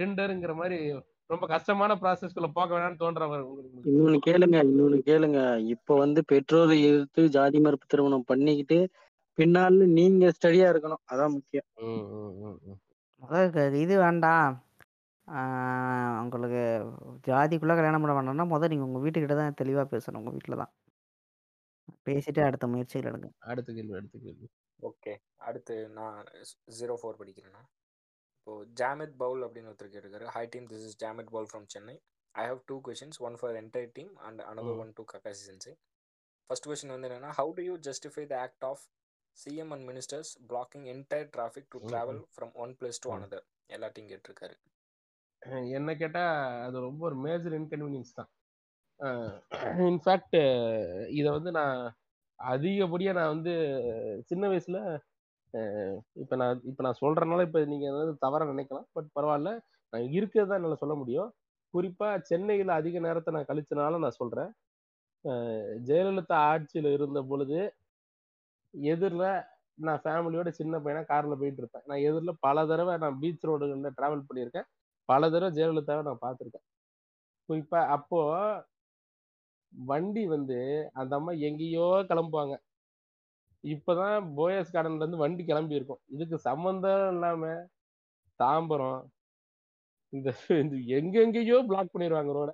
டெண்டருங்கிற மாதிரி ரொம்ப கஷ்டமான ப்ராசஸ்க்குள்ள போக வேணாம்னு தோன்றவர் உங்களுக்கு இன்னொன்னு கேளுங்க இன்னொன்னு கேளுங்க இப்ப வந்து பெற்றோரை எதிர்த்து ஜாதி மறுப்பு திருமணம் பண்ணிக்கிட்டு பின்னால நீங்க ஸ்டடியா இருக்கணும் அதான் முக்கியம் ம், ம், ம், ம். முதல் இது வேண்டாம் ஆஹ் உங்களுக்கு ஜாதிக்குள்ளே கல்யாணம் பண்ண வேண்டாம்னா முதல் நீங்கள் உங்கள் வீட்டுக்கிட்ட தான் தெளிவாக பேசணும் உங்கள் வீட்டில் தான் பேசிட்டு அடுத்த முயற்சிகள் எடுங்க அடுத்த கேள்வி அடுத்த கேள்வி ஓகே அடுத்து நான் ஜீரோ ஃபோர் படிக்கிறேன்னா இப்போ ஜாமித் பவுல் அப்படின்னு ஒருத்தர் கேட்டிருக்காரு hi team this is Jamith Paul from Chennai I have two questions one for entire team and another hmm. One to Kakashi sensei first question வந்து என்னன்னா how do you justify the act of CM and ministers blocking entire traffic to hmm, travel from one place to hmm. Another எல்லாத்தையும் கேட்டிருக்காரு என்ன கேட்டா அது ரொம்ப ஒரு major inconvenience தான் இன்ஃபேக்ட் இதை வந்து நான் அதிகப்படியாக நான் வந்து சின்ன வயசுல அஹ், இப்ப நான் இப்ப நான் சொல்றதுனால இப்ப நீங்க ஏதாவது தவறா நினைக்கலாம் பட் பரவாயில்ல நான் இருக்கிறதா என்னால சொல்ல முடியும் குறிப்பா சென்னையில அதிக நேரத்தை நான் கழிச்சனால நான் சொல்றேன் அஹ், ஜெயலலிதா ஆட்சியில இருந்த பொழுது எதிரில் நான் ஃபேமிலியோட சின்ன பையனா கார்ல போயிட்டு இருப்பேன் நான் எதிரில் பல தடவை நான் பீச் ரோடுகளில் டிராவல் பண்ணியிருக்கேன் பல தடவை ஜெயலலிதாவை நான் பார்த்துருக்கேன் குறிப்பா அப்போ வண்டி வந்து அந்த அம்மா எங்கேயோ கிளம்புவாங்க இப்பதான் போயஸ் கார்டன்ல இருந்து வண்டி கிளம்பி இருக்கும் இதுக்கு சம்பந்தம் இல்லாம தாம்பரம் இந்த இந்த எங்கெங்கேயோ பிளாக் பண்ணிடுவாங்க ரோட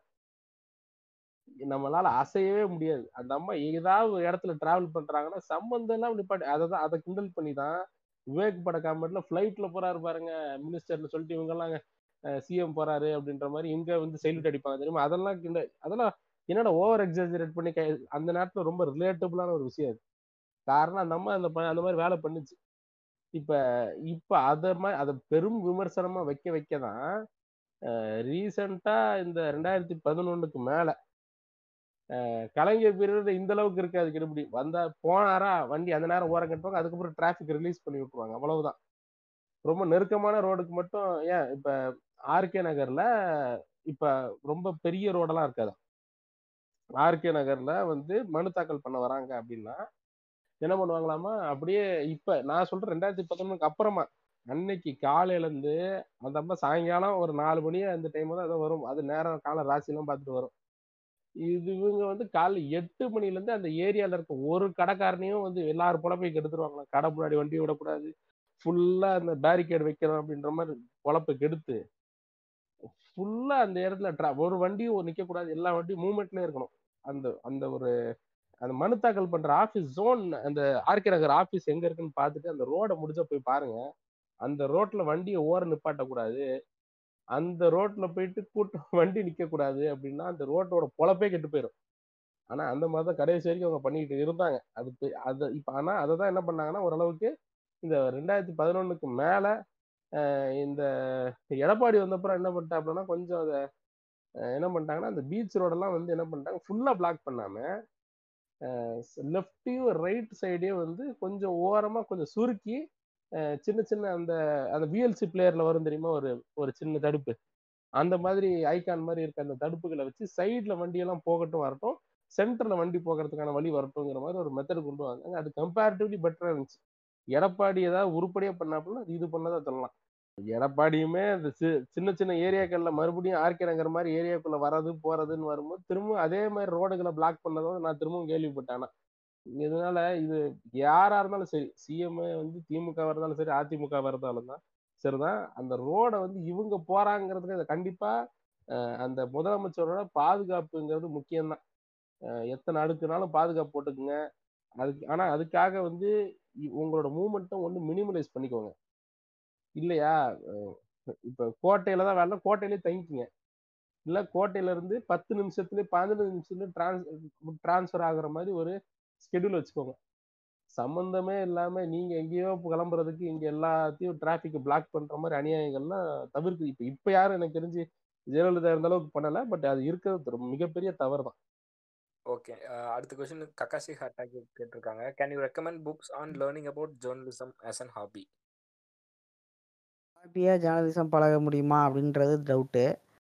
நம்மளால அசையவே முடியாது அந்த அம்மா ஏதாவது ஒரு இடத்துல டிராவல் பண்றாங்கன்னா சம்பந்தம் எல்லாம் நிப்பாட்டி அதை தான் அதை கிண்டல் பண்ணி தான் விவேக் பட காமெண்ட்ல ஃபிளைட்ல போறாரு பாருங்க மினிஸ்டர்னு சொல்லிட்டு இவங்க எல்லாம் சிஎம் போறாரு அப்படின்ற மாதிரி இங்க வந்து சைல்ட் அடிப்பாங்க தெரியுமா அதெல்லாம் கிண்டல் அதெல்லாம் என்னடா ஓவர் எக்ஸாஜரேட் பண்ணி கை- அந்த நேரத்துல ரொம்ப ரிலேட்டபிளான ஒரு விஷயம் அது காரணம் அந்த அம்மா அந்த ப- அந்த மாதிரி வேலை பண்ணுச்சு இப்ப இப்ப அத மாதிரி அதை பெரும் விமர்சனமா வைக்க வைக்க தான் ரீசெண்டா இந்த ரெண்டாயிரத்தி பதினொன்னுக்கு மேல அஹ், கலைஞர் பீரியட் இந்த அளவுக்கு இருக்காது கெடுபிடி வந்தா போனாரா வண்டி அந்த நேரம் ஓரம் கட்டுவாங்க அதுக்கப்புறம் டிராஃபிக் ரிலீஸ் பண்ணி விட்டுருவாங்க அவ்வளவுதான் ரொம்ப நெருக்கமான ரோடுக்கு மட்டும் ஏன் இப்ப ஆர்கே நகர்ல இப்ப ரொம்ப பெரிய ரோடெல்லாம் இருக்காது ஆர்கே நகர்ல வந்து மனு தாக்கல் பண்ண வராங்க அப்படின்னா என்ன பண்ணுவாங்களாமா அப்படியே இப்ப நான் சொல்றேன் ரெண்டாயிரத்தி பதினொன்னுக்கு அப்புறமா அன்னைக்கு காலையில இருந்து அந்த அம்மா சாயங்காலம் ஒரு நாலு மணி அந்த டைம் தான் ஏதோ வரும் அது நேரம் கால ராசிலாம் பார்த்துட்டு வரும் இது இவங்க வந்து காலைல எட்டு மணில இருந்து அந்த ஏரியால இருக்க ஒரு கடைக்காரனையும் வந்து எல்லாரும் பொழப்பை கெடுத்துருவாங்களாம் கடை முன்னாடி வண்டி விடக்கூடாது ஃபுல்லா அந்த பேரிகேட் வைக்கணும் அப்படின்ற மாதிரி பொழப்பை கெடுத்து ஃபுல்லா அந்த இடத்துல tra- ஒரு வண்டியும் நிக்க கூடாது எல்லா வண்டியும் மூவ்மெண்ட்லயே இருக்கணும் அந்த அந்த ஒரு அந்த மனு தாக்கல் பண்ற ஆபீஸ் ஜோன் அந்த ஆர்கே நகர் ஆபீஸ் எங்க இருக்குன்னு பார்த்துட்டு அந்த ரோட முடிஞ்ச போய் பாருங்க அந்த ரோட்ல வண்டியை ஓர நிப்பாட்ட கூடாது அந்த ரோட்ல போயிட்டு கூட்டம் வண்டி நிக்க கூடாது அப்படின்னா அந்த ரோட்டோட பொழப்பே கெட்டு போயிடும் ஆனா அந்த மாதிரி தான் கடைசி வரைக்கும் அவங்க பண்ணிக்கிட்டு இருந்தாங்க அது போய் அது இப்ப ஆனா அதை தான் என்ன பண்ணாங்கன்னா ஓரளவுக்கு இந்த ரெண்டாயிரத்தி பதினொன்னுக்கு மேல அஹ் இந்த எடப்பாடி வந்தப்புறம் என்ன பண்ணிட்டாப்புலன்னா கொஞ்சம் அதை அஹ் என்ன பண்ணிட்டாங்கன்னா அந்த பீச் ரோடெல்லாம் வந்து என்ன பண்ணிட்டாங்க ஃபுல்லா பிளாக் பண்ணாம லெஃப்டையும் ரைட் சைடையும் வந்து கொஞ்சம் ஓரமா கொஞ்சம் சுருக்கி அஹ் சின்ன சின்ன அந்த அந்த விஎல்சி பிளேயர்ல வரும் தெரியுமா ஒரு ஒரு சின்ன தடுப்பு அந்த மாதிரி ஐகான் மாதிரி இருக்க அந்த தடுப்புகளை வச்சு சைட்ல வண்டியெல்லாம் போகட்டும் வரட்டும் சென்டர்ல வண்டி போகிறதுக்கான வழி வரட்டுங்கிற மாதிரி ஒரு மெத்தட் கொண்டு வந்தாங்க அது கம்பேரிட்டிவ்லி பெட்டரா இருந்துச்சு எடப்பாடி ஏதாவது உருப்படியா பண்ணாப்புல அது இது பண்ணதா சொல்லலாம் எடப்பாடியுமே அந்த சி- சின்ன சின்ன ஏரியாக்கள்ல மறுபடியும் ஆர்கே நகர் மாதிரி ஏரியாக்குள்ள வர்றது போறதுன்னு வரும்போது திரும்ப அதே மாதிரி ரோடுகளை பிளாக் பண்ணதும் நான் திரும்பவும் கேள்விப்பட்டேன் ஆனா. இதனால இது யாரா இருந்தாலும் சரி சிஎம் வந்து திமுக இருந்தாலும் சரி அதிமுக இருந்தாலும் தான் சரிதான் அந்த ரோடை வந்து இவங்க போறாங்கிறதுக்கு அது கண்டிப்பா அஹ், அந்த முதலமைச்சரோட பாதுகாப்புங்கிறது முக்கியம்தான் அஹ், எத்தனை அடுக்குனாலும் பாதுகாப்பு போட்டுக்குங்க அதுக்கு ஆனா அதுக்காக வந்து இ- உங்களோட மூமெண்ட்டை ஒண்ணு மினிமலைஸ் பண்ணிக்கோங்க இல்லையா அஹ், இப்ப கோட்டையில தான் வேலை கோட்டையிலே தங்கிக்குங்க இல்ல கோட்டையில இருந்து பத்து நிமிஷத்துல பதினஞ்சு நிமிஷத்துல டிரான்ஸ் டிரான்ஸ்ஃபர் ஆகுற மாதிரி ஒரு ஸ்கெடியூல் வச்சுக்கோங்க சம்பந்தமே இல்லாம நீங்க எங்கேயோ கிளம்புறதுக்கு இங்க எல்லாத்தையும் டிராபிக் பிளாக் பண்ற மாதிரி அநியாயங்கள்லாம் தவிர்க்கு இப்ப இப்ப யாரும் எனக்கு தெரிஞ்சு ஜெயலலிதா இருந்த அளவுக்கு பண்ணல பட் அது இருக்கிறது ரொம்ப மிகப்பெரிய தவறு தான் ஓகே அடுத்த கொஸ்டின் கக்காசி ஹாட்டாக் கேட்டிருக்காங்க can you recommend books on learning about journalism as an hobby ஹாப்பியாக ஜேர்னலிசம் பழக முடியுமா அப்படின்றது டவுட்டு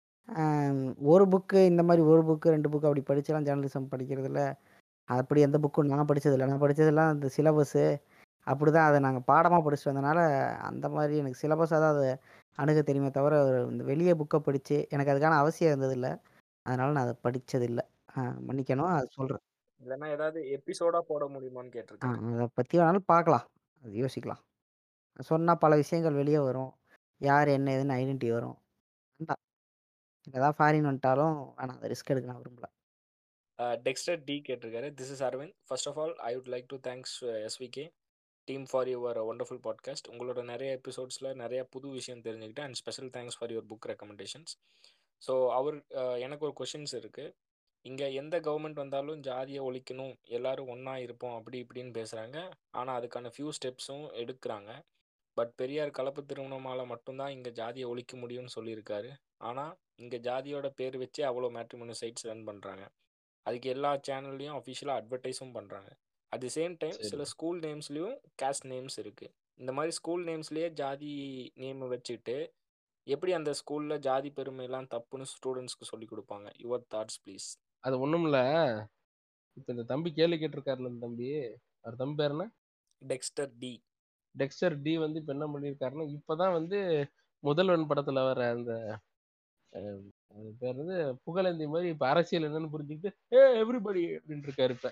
ஒரு புக்கு இந்த மாதிரி ஒரு புக்கு ரெண்டு புக்கு அப்படி படிச்செல்லாம் ஜேர்னலிசம் படிக்கிறதுல அப்படி எந்த புக்கும் நான் படிச்சதில்லை நான் படிச்சதெல்லாம் இந்த சிலபஸ்ஸு அப்படி தான் அதை நாங்கள் பாடமாக படிச்சுட்டு வந்தனால அந்த மாதிரி எனக்கு சிலபஸாக தான் அது அணுக தெரியுமே தவிர ஒரு இந்த வெளிய புக்க படிச்சு எனக்கு அதுக்கான அவசியம் இருந்ததில்ல. அதனால நான் அத படிச்சதில்ல. அ மன்னிக்கணும். அது சொல்றேன். இல்லன்னா ஏதாவது எபிசோடா போட முடியுமான்னு ஆ கேட்டிருக்காரு. அத பத்தி வேணாலும் பார்க்கலாம். அது யோசிக்கலாம். சொன்னா பல விஷயங்கள் வெளிய வரும். யார் என்ன ஏதுன்னு ஐடென்டிட்டி வரும். வேண்டாம். என்னதான் ஃபாரின் வந்துட்டாலும் வேணாம். அந்த ரிஸ்க் எடுக்க நான் விரும்பல. டெக்ஸ்டர் டி கேட்டிருக்காரு this is Aravind first of all I would like to thanks SVK team for your wonderful podcast உங்களோட நிறைய எபிசோட்ஸில் நிறைய புது விஷயம் தெரிஞ்சுக்கிட்டேன் and special thanks for your book recommendations so அவர் எனக்கு ஒரு கொஷின்ஸ் இருக்குது இங்கே எந்த கவர்மெண்ட் வந்தாலும் ஜாதியை ஒழிக்கணும் எல்லாரும் ஒன்றா இருப்போம் அப்படி இப்படின்னு பேசுகிறாங்க ஆனால் அதுக்கான ஃபியூ ஸ்டெப்ஸும் எடுக்கிறாங்க பட் பெரியார் கலப்பு திருமணமால் மட்டும்தான் இங்கே ஜாதியை ஒழிக்க முடியும்னு சொல்லியிருக்காரு ஆனால் இங்கே ஜாதியோட பேர் வச்சு அவ்வளோ மேட்ரிமோனி சைட்ஸ் ரன் பண்ணுறாங்க அதுக்கு எல்லா சேனல்லையும் அஃபிஷியலாக அட்வர்டைஸும் பண்ணுறாங்க அட் தி சேம் டைம் சில ஸ்கூல் நேம்ஸ்லேயும் கேஸ்ட் நேம்ஸ் இருக்குது இந்த மாதிரி ஸ்கூல் நேம்ஸ்லேயே ஜாதி நேம் வச்சுட்டு எப்படி அந்த ஸ்கூலில் ஜாதி பெருமைலாம் தப்புன்னு ஸ்டூடெண்ட்ஸ்க்கு சொல்லி கொடுப்பாங்க யுவர் தாட்ஸ் ப்ளீஸ் அது ஒண்ணுமில்ல இப்ப இந்த தம்பி கேள்வி கேட்டிருக்காருல இந்த தம்பி அவர் தம்பி பேர் என்ன டெக்ஸ்டர் டி டெக்ஸ்டர் டி வந்து இப்ப என்ன பண்ணியிருக்காருன்னா இப்பதான் வந்து முதல்வன் படத்துல வர அந்த அஹ், அது பேர் வந்து புகழேந்தி மாதிரி இப்ப அரசியல் என்னன்னு புரிஞ்சுக்கிட்டு ஏ எவ்ரிபடி அப்படின்னு இருக்காரு இப்ப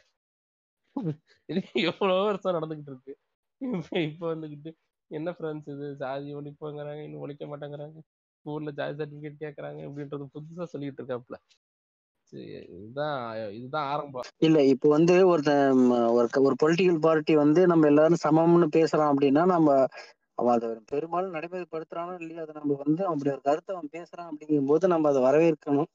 இது எவ்வளவு வருஷம் நடந்துகிட்டு இருக்கு இப்ப இப்ப வந்துகிட்டு என்ன ஃப்ரெண்ட்ஸ் இது ஜாதி ஒழிப்புங்கிறாங்க இன்னும் ஒழிக்க மாட்டேங்கிறாங்க ஸ்கூல்ல ஜாதி சர்டிபிகேட் கேக்குறாங்க அப்படின்றது புதுசா சொல்லிட்டு இருக்காப்புல சரி, இதுதான் இதுதான் ஆரம்பம் இல்ல இப்போ வந்து ஒருத்தன் ம, ஒரு க- ஒரு பொலிட்டிக்கல் பார்ட்டி வந்து நம்ம எல்லாரும் சமம்னு பேசுறான் அப்படின்னா நம்ம அவன் அதை பெரும்பாலும் நடைமுறைப்படுத்துறானோ இல்லையோ அதை நம்ம வந்து அப்படி ஒரு கருத்தை அவன் பேசுறான் அப்படிங்கும்போது நம்ம அதை வரவேற்கணும்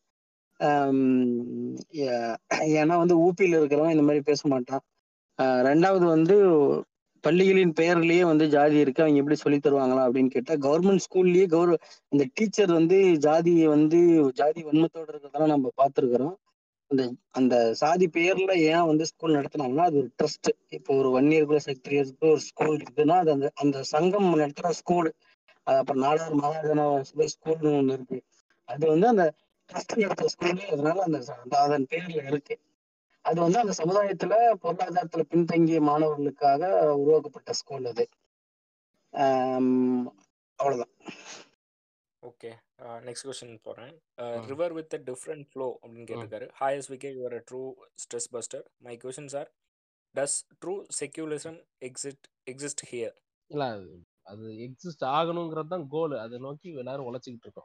ஆம், ஏ- ஏன்னா வந்து ஊபியில் இருக்கிறவன் இந்த மாதிரி பேச மாட்டான் ஆஹ் ரெண்டாவது வந்து பள்ளிகளின் பெயர்லயே வந்து ஜாதி இருக்கு அவங்க எப்படி சொல்லி தருவாங்களா அப்படின்னு கேட்டா கவர்மெண்ட் ஸ்கூல்லயே கௌரவ இந்த டீச்சர் வந்து ஜாதியை வந்து ஜாதி வன்மத்தோட இருக்கிறதெல்லாம் நம்ம பார்த்துருக்குறோம் அந்த அந்த சாதி பெயர்ல ஏன் வந்து ஸ்கூல் நடத்துனாங்கன்னா அது ஒரு ட்ரஸ்ட் இப்போ ஒரு ஒன் இயர்க்குள்ள சிக்ஸ் இயர்ஸ்க்கு ஒரு ஸ்கூல் இருக்குன்னா அது அந்த அந்த சங்கம் நடத்துற ஸ்கூல் அது அப்புறம் நாடார் மகாஜன ஸ்கூல்னு ஒண்ணு இருக்கு அது வந்து அந்த ட்ரஸ்ட் நடத்துற ஸ்கூல் அதனால அந்த ச- அந்த அதன் பேர்ல இருக்கு அது வந்து அந்த சமுதாயத்துல பொருளாதாரத்துல பின்தங்கிய மாணவர்களுக்காக உருவாக்கப்பட்ட ஸ்கூல் அது ஆம், அவ்வளவுதான் ஓகே நெக்ஸ்ட் கொஸ்டின் போகிறேன் ஆ. ரிவர் வித் டிஃப்ரெண்ட் ஃப்ளோ அப்படின்னு கேட்டிருக்காரு hi S VK your true stress buster my questions are does true secularism exit exist here இல்ல அது அது எக்ஸிஸ்ட் ஆகணுங்கிறது தான் கோல் அதை நோக்கி எல்லாரும் உழைச்சிக்கிட்டு இருக்கோம்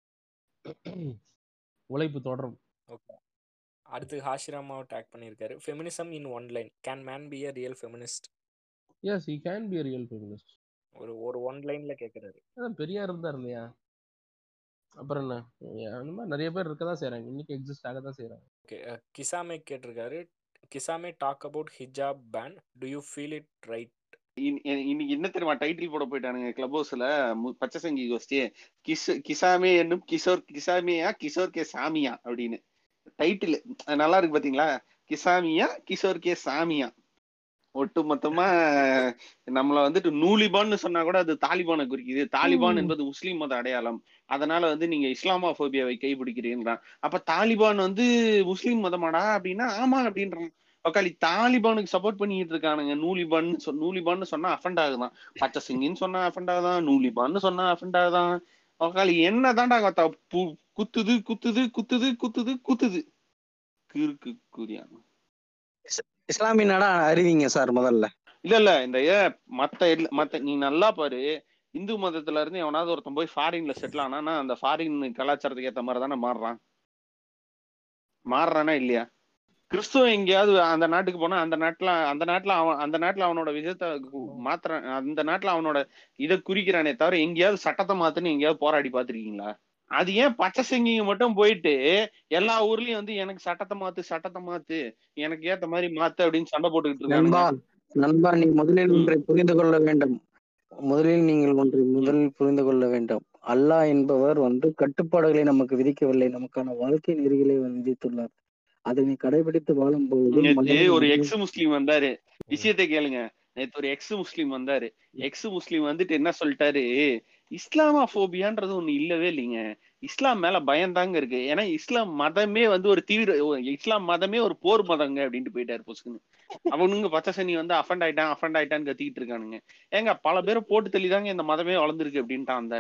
உழைப்பு தொடரும் ஓகே அடுத்து ஹாஷிராமாவை டேக் பண்ணியிருக்காரு feminism in one line can man be a real feminist yes he can be real feminist ஒரு ஒரு ஒன் லைனில் கேட்குறாரு அதான் பெரியார் இருந்தார் இல்லையா அப்புறம் என்ன அந்த மாதிரி நிறைய பேர் இருக்க தான் செய்றாங்க இன்னைக்கு எக்ஸிஸ்ட் ஆக தான் செய்றாங்க ஓகே கிசாமே கேட்டிருக்காரு Kisame talk about hijab ban do you feel it right இன்- இன்- இன்னைக்கு என்ன தெரியுமா டைட்டில் போட போயிட்டானுங்க கிளப் ஹவுஸ்ல பச்சை சங்கி கோஷ்டி கிஸ் கிசாமே என்னும் கிஷோர் கிசாமியா கிஷோர் கே சாமியா அப்படின்னு டைட்டில் நல்லா இருக்கு பாத்தீங்களா கிசாமியா கிஷோர் கே சாமியா ஒட்டு மொத்தமா நம்மள வந்துட்டு நூலிபான்னு சொன்னா கூட அது தாலிபானை குறிக்குது தாலிபான் என்பது முஸ்லீம் மத அடையாளம் அதனால வந்து நீங்க இஸ்லாமோபோபியாவை கைப்பிடிக்கிறீங்களாம் அப்ப தாலிபான் வந்து முஸ்லீம் மதமாடா அப்படின்னா ஆமா அப்படின்றான் உக்காளி தாலிபானுக்கு சப்போர்ட் பண்ணிட்டு இருக்கானுங்க நூலிபான் சொ நூலிபான்னு சொன்னா அஃபண்ட் ஆகுதான் பச்சை சிங்கின்னு சொன்னா அஃபண்ட் ஆகுதான் நூலிபான்னு சொன்னா அஃபண்ட் ஆகுதான் உக்காளி என்ன தாண்டா குத்துது குத்துது குத்துது குத்துது குத்துது கிறுக்கு குதியா இஸ்லாமிய நாடா அறிவிங்க சார் முதல்ல இல்ல இல்ல இந்த ஏ- மத்த எல்லா- மத்த நீ நல்லா பாரு இந்து மதத்துல இருந்து எவனாவது ஒருத்தன் போய் ஃபாரின்ல செட்டில் ஆனானா அந்த ஃபாரின் கலாச்சாரத்துக்கு ஏத்த மாதிரி தானே மாறுறான் மாறுறானா இல்லையா கிறிஸ்துவ எங்கேயாவது அந்த நாட்டுக்கு போனா அந்த நாட்டுல அந்த நாட்டுல அவன் அந்த நாட்டுல அவனோட விதத்தை மாத்திர அந்த நாட்டுல அவனோட இதை குறிக்கிறானே தவிர எங்கேயாவது சட்டத்தை மாத்துன்னு எங்கேயாவது போராடி பாத்திருக்கீங்களா அது ஏன் பச்சை செங்கிங்க மட்டும் போயிட்டு எல்லா ஊர்லயும் வந்து எனக்கு சட்டத்தை மாத்து சட்டத்தை மாத்து எனக்கு ஏத்த மாதிரி மாத்து அப்படின்னு சண்டை போட்டுக்கிட்டு இருக்கானுங்க நண்பா நண்பா நீ முதலில் ஒன்றை புரிந்து கொள்ள வேண்டும் முதலில் நீங்கள் ஒன்றை முதலில் புரிந்து கொள்ள வேண்டும் அல்லாஹ் என்பவர் வந்து கட்டுப்பாடுகளை நமக்கு விதிக்கவில்லை நமக்கான வாழ்க்கை நெறிகளை அவர் விதித்துள்ளார் அதனை கடைபிடித்து வாழும்போது நேத்து மனிதன் ஒரு வந்து- எக்ஸ் முஸ்லீம் வந்தாரு விஷயத்தை கேளுங்க நேத்து ஒரு எக்ஸ் முஸ்லீம் வந்தாரு எக்ஸ் முஸ்லீம் வந்துட்டு என்ன சொல்லிட்டாரு இஸ்லாமா போபியான்றது ஒண்ணு இல்லவே இல்லைங்க இஸ்லாம் மேல பயந்தாங்க இருக்கு ஏன்னா இஸ்லாம் மதமே வந்து ஒரு தீவிர இஸ்லாம் மதமே ஒரு போர் மதங்க அப்படின்ட்டு போயிட்டாரு பொசுக்குன்னு அவனுங்க பச்சை சனி வந்து அஃபண்ட் ஆயிட்டான் அஃபண்ட் ஆயிட்டான்னு கத்திக்கிட்டு இருக்கானுங்க ஏங்க பல பேரை போட்டு தள்ளிதாங்க இந்த மதமே வளர்ந்துருக்கு அப்படின்ட்டான் அந்த ஆளு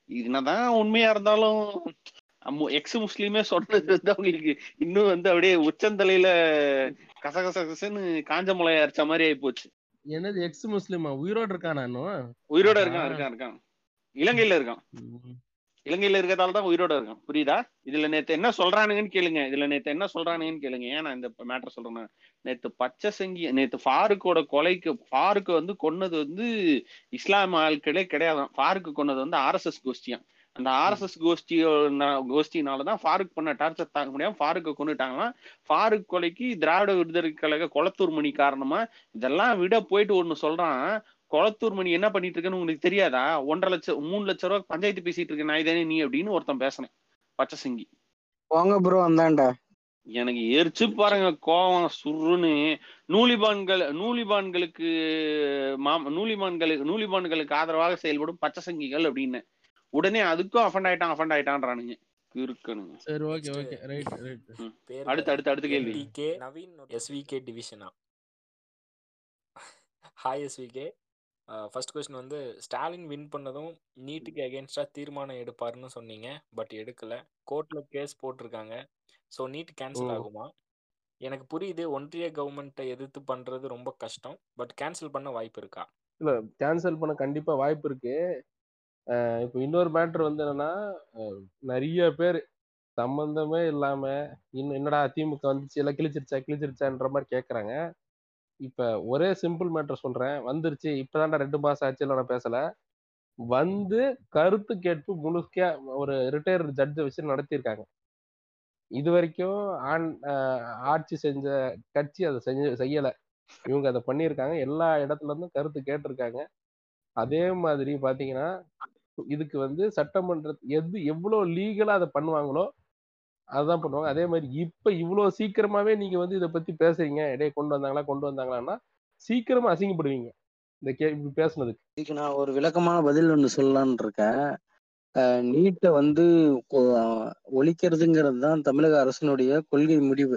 என்னதான் உண்மையா இருந்தாலும் எக்ஸ் முஸ்லீமே சொன்னது வந்து அவங்களுக்கு இன்னும் வந்து அப்படியே உச்சந்தலையில கசகச கசன்னு காஞ்ச மிளகாய் அரைச்ச மாதிரி ஆயி போச்சு என்னது எக்ஸ் முஸ்லிமா உயிரோட இருக்கானா இன்னும் உயிரோட ஆஹா. இருக்கான் இருக்கான் இருக்கான் இலங்கையில இருக்கான் ம். இலங்கையில இருக்கிறதால தான் உயிரோட இருக்கான் புரியுதா இதுல நேத்து என்ன சொல்றானுங்கன்னு கேளுங்க இதுல நேத்து என்ன சொல்றானுங்கன்னு கேளுங்க ஏன் நான் இந்த மேட்டர் சொல்றேன்னா நேத்து பச்சை செங்கி நேத்து ஃபாருக்கோட கொலைக்கு ஃபாருக்கு வந்து கொன்னது வந்து இஸ்லாம் ஆட்களே கிடையாதான் ஃபாருக்கு கொன்னது வந்து ஆர்எஸ்எஸ் கோஷ்டியாம் அந்த ஆர்எஸ்எஸ் கோஷ்டி கோஷ்டினாலதான் ஃபாருக் பண்ண டார்ச்சர் தாங்க முடியாம ஃபாருக்கை கொண்டுட்டாங்களாம் ஃபாருக் கொலைக்கு திராவிட விடுதலை கழக கொளத்தூர் மணி காரணமா இதெல்லாம் விட போயிட்டு ஒண்ணு சொல்றான் கொளத்தூர் மணி என்ன பண்ணிட்டு இருக்குன்னு உங்களுக்கு தெரியாதா ஒன்றரை லட்சம் மூணு லட்சம் ரூபாய் பஞ்சாயத்து பேசிட்டு இருக்க நான் தானே நீ அப்படின்னு ஒருத்தன் பேசினேன் பச்சை சிங்கி போங்க ப்ரோ அந்தாண்டா எனக்கு எரிச்சு பாருங்க கோவம் சுருன்னு நூலிபான்கள் நூலிபான்களுக்கு மாம் நூலிபான்களுக்கு நூலிபான்களுக்கு ஆதரவாக செயல்படும் பச்சை சங்கிகள் அப்படின்னு உடனே அதுக்கும் அஃபண்ட் ஆயிட்டான் அஃபண்ட் ஆயிட்டான்றானுங்க இருக்கணுங்க சரி okay Next. Okay right right பேர் அடுத்து அடுத்து அடுத்த கேள்வி என்டிகே நவீன் எஸ்விகே டிவிஷனா ஹாய் எஸ்விகே ஃபர்ஸ்ட் கொஸ்டின் வந்து ஸ்டாலின் வின் பண்ணதும் நீட்டுக்கு அகேன்ஸ்டா தீர்மானம் எடுப்பாருன்னு சொன்னீங்க பட் எடுக்கல கோர்ட்ல கேஸ் போட்டிருக்காங்க ஸோ நீட் கேன்சல் ம். ஆகுமா எனக்கு புரியுது ஒன்றிய கவர்மெண்ட்டை எதிர்த்து பண்றது ரொம்ப கஷ்டம் பட் கேன்சல் பண்ண வாய்ப்பு இருக்கா இல்ல கேன்சல் பண்ண கண்டிப்பா வாய்ப்பு இருக்கு அஹ் இப்போ இன்னொரு மேட்ரு வந்து என்னன்னா அஹ் நிறைய பேர் சம்பந்தமே இல்லாம இன்னும் என்னடா திமுக வந்துச்சு எல்லாம் கிழிச்சிருச்சா கிழிச்சிருச்சான்ற மாதிரி கேக்குறாங்க இப்ப ஒரே சிம்பிள் மேட்டர் சொல்றேன் வந்துருச்சு இப்பதான்டா ரெண்டு மாசம் ஆச்சு நான் பேசல வந்து கருத்து கேட்பு முழுக்க ஒரு ரிட்டையர்டு ஜட்ஜை வச்சு நடத்தியிருக்காங்க இது வரைக்கும் ஆண் அஹ் ஆட்சி செஞ்ச கட்சி அதை செஞ்சு செய்யல இவங்க அதை பண்ணியிருக்காங்க எல்லா இடத்துல இருந்தும் கருத்து கேட்டிருக்காங்க அதே மாதிரி பாத்தீங்கன்னா இதுக்கு வந்து சட்டமன்ற எது எவ்வளவு லீகலா அதை பண்ணுவாங்களோ அதான் பண்ணுவாங்க அதே மாதிரி இப்ப இவ்வளவு சீக்கிரமாவே நீங்க வந்து இதை பத்தி பேசுறீங்க இடையே கொண்டு வந்தாங்களா கொண்டு வந்தாங்களான்னா சீக்கிரமா அசிங்கப்படுவீங்க இந்த கே இப்படி பேசுனதுக்கு இதுக்கு நான் ஒரு விளக்கமான பதில் ஒன்று சொல்லலாம்னு இருக்கேன் நீட்டை வந்து கொ- ஒழிக்கிறதுங்கிறது தான் தமிழக அரசினுடைய கொள்கை முடிவு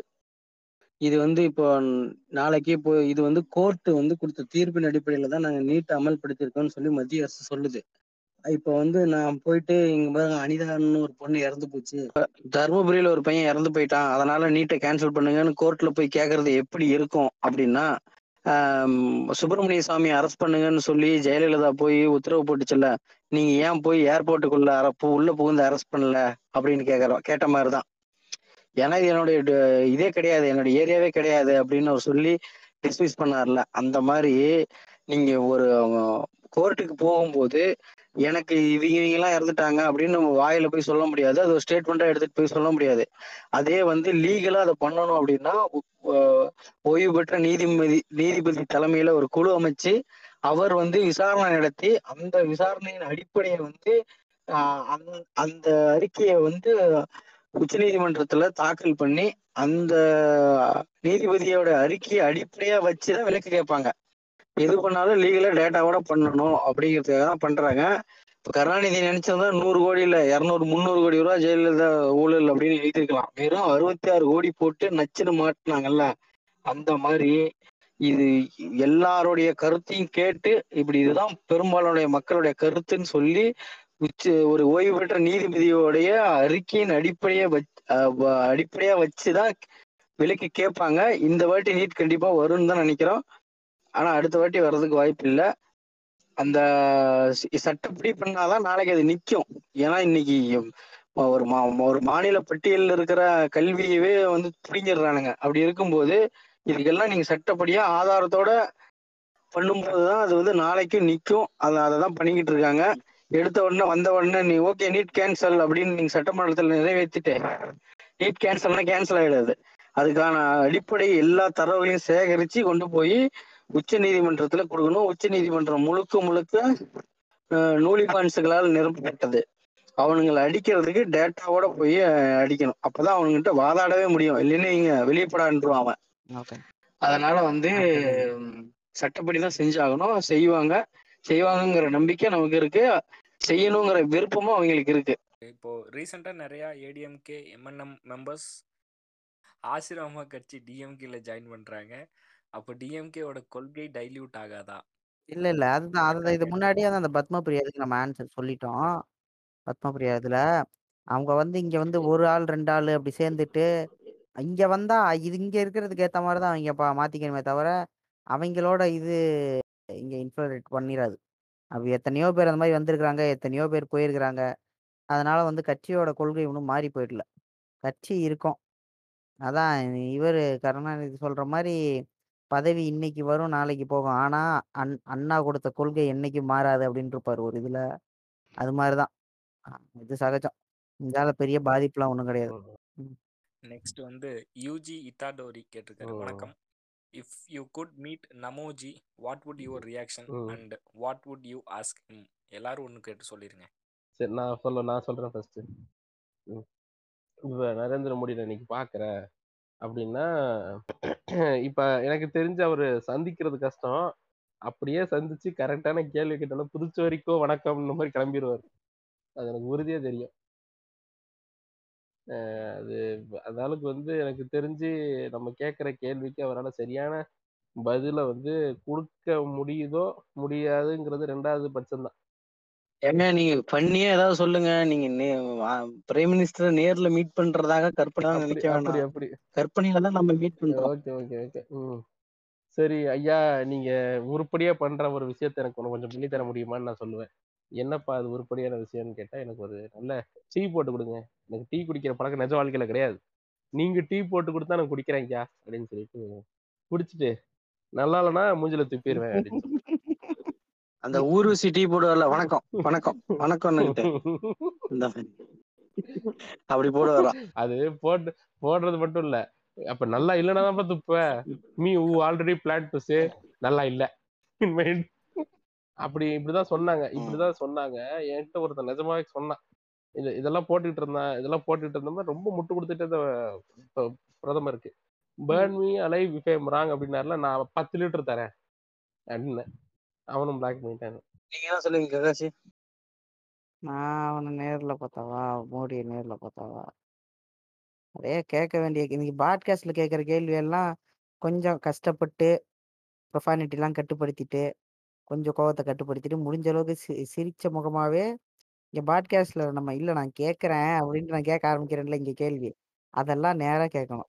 இது வந்து இப்போ நாளைக்கு இப்போ இது வந்து கோர்ட் வந்து கொடுத்த தீர்ப்பின் அடிப்படையில தான் நாங்கள் நீட்டை அமல்படுத்தியிருக்கோம்னு சொல்லி மத்திய அரசு சொல்லுது இப்போ வந்து நான் போயிட்டு இங்க பாருங்க அனிதான்னு ஒரு பொண்ணு இறந்து போச்சு தருமபுரியில ஒரு பையன் இறந்து போயிட்டான் அதனால நீட்டை கேன்சல் பண்ணுங்கன்னு கோர்ட்ல போய் கேட்கறது எப்படி இருக்கும் அப்படின்னா ஆம், சுப்பிரமணிய சாமி அரெஸ்ட் பண்ணுங்கன்னு சொல்லி ஜெயலலிதா போய் உத்தரவு போட்டுச்சுல்ல நீங்க ஏன் போய் ஏர்போர்ட்டுக்குள்ள அரப்பு உள்ள புகுந்து அரெஸ்ட் பண்ணல அப்படின்னு கேக்குறோம் கேட்ட மாதிரிதான் ஏன்னா இது என்னுடைய ட- இதே கிடையாது என்னுடைய ஏரியாவே கிடையாது அப்படின்னு அவர் சொல்லி டிஸ்மிஸ் பண்ணார்ல அந்த மாதிரி நீங்க ஒரு கோர்ட்டுக்கு போகும்போது எனக்கு இவங்க இவங்க எல்லாம் இறந்துட்டாங்க அப்படின்னு நம்ம வாயில போய் சொல்ல முடியாது அது ஒரு ஸ்டேட்மெண்டா எடுத்துட்டு போய் சொல்ல முடியாது அதே வந்து லீகலா அதை பண்ணணும் அப்படின்னா ஒ- ஓய்வு பெற்ற நீதிபதி நீதிபதி தலைமையில ஒரு குழு அமைச்சு அவர் வந்து விசாரணை நடத்தி அந்த விசாரணையின் அடிப்படையை வந்து ஆஹ் அந்த- அந்த அறிக்கையை வந்து உச்சநீதிமன்றத்துல தாக்கல் பண்ணி அந்த நீதிபதியோட அறிக்கையை அடிப்படையா வச்சுதான் விலக்கு கேட்பாங்க எது பண்ணாலும் லீகலா டேட்டாவோட பண்ணணும் அப்படிங்கிறதுக்காக தான் பண்றாங்க இப்ப கருணாநிதி நினைச்சிருந்தா நூறு கோடி இல்ல இருநூறு முந்நூறு கோடி ரூபாய் ஜெயலலிதா ஊழல் அப்படின்னு எழுதிருக்கலாம் வெறும் அறுபத்தி ஆறு கோடி போட்டு நச்சுன்னு மாட்டினாங்கல்ல அந்த மாதிரி இது எல்லாருடைய கருத்தையும் கேட்டு இப்படி இதுதான் பெரும்பாலுடைய மக்களுடைய கருத்துன்னு சொல்லி உச்ச ஒரு ஓய்வு பெற்ற நீதிபதியோடைய அறிக்கையின் அடிப்படையை வச் அஹ் வ- அடிப்படையா வச்சுதான் விலைக்கு கேட்பாங்க இந்த வாட்டி நீட் கண்டிப்பா வரும்னு தான் நினைக்கிறோம் ஆனா அடுத்த வாட்டி வர்றதுக்கு வாய்ப்பு இல்லை அந்த சி- சட்டப்படி பண்ணாதான் நாளைக்கு அது நிக்கும் ஏன்னா இன்னைக்கு ஒரு மா ஒரு மாநில பட்டியலில் இருக்கிற கல்வியவே வந்து பிடிங்கிடுறானுங்க அப்படி இருக்கும்போது இதுக்கெல்லாம் நீங்க சட்டப்படியா ஆதாரத்தோட பண்ணும்போதுதான் அது வந்து நாளைக்கு நிக்கும் அதை அதை தான் பண்ணிக்கிட்டு இருக்காங்க எடுத்த உடனே வந்த உடனே நீ ஓகே நீட் கேன்சல் அப்படின்னு நீங்க சட்டமன்றத்தில் நிறைவேற்றிட்டு நீட் கேன்சல்னா கேன்சல் ஆயிடாது அதுக்கான அடிப்படை எல்லா தரவுகளையும் சேகரிச்சு கொண்டு போய் உச்ச நீதிமன்றத்துல கொடுக்கணும் உச்ச நீதிமன்றம் முழுக்க முழுக்க அஹ், நூலிபான்ஸுகளால் நிரப்பப்பட்டது அவனுங்களை அடிக்கிறதுக்கு டேட்டாவோட போய் அஹ், அடிக்கணும் அப்பதான் அவனுங்கிட்ட வாதாடவே முடியும் இல்லைன்னா இங்க வெளியப்படான்றான் அவன் ஓகே அதனால வந்து உம், சட்டப்படிதான் செஞ்சாகணும் செய்வாங்க செய்வாங்கங்கிற நம்பிக்கை நமக்கு இருக்கு செய்யணுங்கிற விருப்பமும் அவங்களுக்கு இருக்கு இப்போ ரீசெண்டாக நிறையா ஏடிஎம்கே எம்என்எம் மெம்பர்ஸ் ஆசிரம கட்சி டிஎம்கேல ஜாயின் பண்றாங்க அப்போ டிஎம்கேவோட கொள்கை டைல்யூட் ஆகாதா இல்ல இல்ல அதுதான் அதுதான் இது முன்னாடியே தான் அந்த பத்ம பிரியாதுக்கு நம்ம ஆன்சர் சொல்லிட்டோம் பத்மபிரியா இதுல அவங்க வந்து இங்க வந்து ஒரு ஆள் ரெண்டு ஆள் அப்படி சேர்ந்துட்டு இங்க வந்தா இது இங்க இருக்கிறதுக்கு ஏத்த மாதிரி தான் அவங்க பா- மாத்திக்கணுமே தவிர அவங்களோட இது இங்க இன்ஃபில்ட்ரேட் பண்ணிடாது அப்படி எத்தனையோ பேர் அந்த மாதிரி வந்திருக்கிறாங்க எத்தனையோ பேர் போயிருக்கிறாங்க அதனால வந்து கட்சியோட கொள்கை ஒன்றும் மாறி போயிடல கட்சி இருக்கும் அதான் இவர் கருணாநிதி சொல்ற மாதிரி பதவி இன்னைக்கு வரும் நாளைக்கு போகும் ஆனா அண் அண்ணா கொடுத்த கொள்கை என்னைக்கும் மாறாது அப்படின்னு இருப்பாரு ஒரு இதுல அது மாதிரிதான் அஹ் இது சகஜம் இதால பெரிய பாதிப்புலாம் ஒன்றும் கிடையாது ம். நெக்ஸ்ட் வந்து யூஜி இத்தாடோரி கேட்டிருக்காரு ம். வணக்கம் if you could meet Namoji what would your reaction hmm. And what would you ask him எல்லாரும் ஒன்று கேட்டு சொல்லிருங்க சரி நான் சொல்ல நான் சொல்றேன் ஃபர்ஸ்ட் இப்ப நரேந்திர மோடி நான் இன்னைக்கு பாக்குறேன் அப்படின்னா இப்ப எனக்கு தெரிஞ்ச அவரு சந்திக்கிறது கஷ்டம் அப்படியே சந்திச்சு கரெக்டான கேள்வி கேட்டாலும் புதுச்சேரிக்கோ வணக்கம்னு மாதிரி கிளம்பிடுவாரு அது எனக்கு உறுதியா தெரியும் அஹ் அது அந்த ஆளுக்கு வந்து எனக்கு தெரிஞ்சு நம்ம கேட்குற கேள்விக்கு அவரால் சரியான பதிலை வந்து கொடுக்க முடியுதோ முடியாதுங்கிறது ரெண்டாவது பட்சம்தான் ஏங்க நீங்க பண்ணியே ஏதாவது சொல்லுங்க நீங்க பிரைம் மினிஸ்டர் நேர்ல மீட் பண்றதாக கற்பனை அப்படி நினைக்க அப்படி வேணாம் அப்படி கற்பனையில தான் நம்ம மீட் பண்றோம் ஓகே ஓகே ஓகே ம் சரி ஐயா நீங்க உருப்படியா பண்ற ஒரு விஷயத்த எனக்கு ஒண்ணு கொஞ்சம் பண்ணி தர முடியுமான்னு நான் சொல்லுவேன் என்னப்பா அது உருப்படியான விஷயம்னு கேட்டா எனக்கு ஒரு நல்ல டீ போட்டு கொடுங்க எனக்கு டீ குடிக்கிற பழக்கம் நிஜ வாழ்க்கையில கிடையாது நீங்க டீ போட்டு கொடுத்தா நான் குடிக்கிறேன் ஐயா அப்படின்னு சொல்லிட்டு குடிச்சிட்டு நல்லா இல்லைன்னா மூஞ்சில துப்பிடுவேன் அப்படின்னு சொல்லிட்டு அந்த ஊர்வசி டீ போடுவார்ல வணக்கம் வணக்கம் வணக்கம்னுகிட்டு இந்த மாதிரி அப்படி போடுவாராம் அது போட்டு போடுறது மட்டும் இல்ல அப்ப நல்லா இல்லைன்னா தான் துப்ப மீ ஊ ஆல்ரெடி பிளான் டு சே நல்லா இல்ல In mind. அப்படி இப்படிதான் சொன்னாங்க இப்படிதான் சொன்னாங்க என்கிட்ட ஒருத்தன் நிஜமாவே சொன்னான் இது இதெல்லாம் போட்டுக்கிட்டு இருந்தான் இதெல்லாம் போட்டுக்கிட்டு இருந்தோம்னா ரொம்ப முட்டு கொடுத்துட்டு இந்த ப- பிரதமருக்கு பேர்ன் மீ அலை விஃபேம் ராங் அப்படின்னாருல நான் பத்து லிட்டர் தரேன் அப்படின்னு அவனும் பிளாக் பண்ணிட்டான் நீங்க என்ன சொல்லுவீங்க ககாசி நான் அவனை நேர்ல பார்த்தாவா மோடியை நேர்ல பார்த்தாவா அதே கேட்க வேண்டிய இன்னைக்கு பாட்காஸ்ட்ல கேட்குற கேள்வி எல்லாம் கொஞ்சம் கஷ்டப்பட்டு ப்ரொஃபானிட்டிலாம் கட்டுப்படுத்திட்டு கொஞ்சம் கோவத்தை கட்டுப்படுத்திட்டு முடிஞ்ச அளவுக்கு சி சிரிச்ச முகமாவே இங்க பாட்காஸ்ட்ல நம்ம இல்ல நான் கேட்கறேன் அப்படின்ட்டு நான் கேட்க ஆரம்பிக்கிறேன்ல இங்க கேள்வி அதெல்லாம் நேரா கேட்கணும்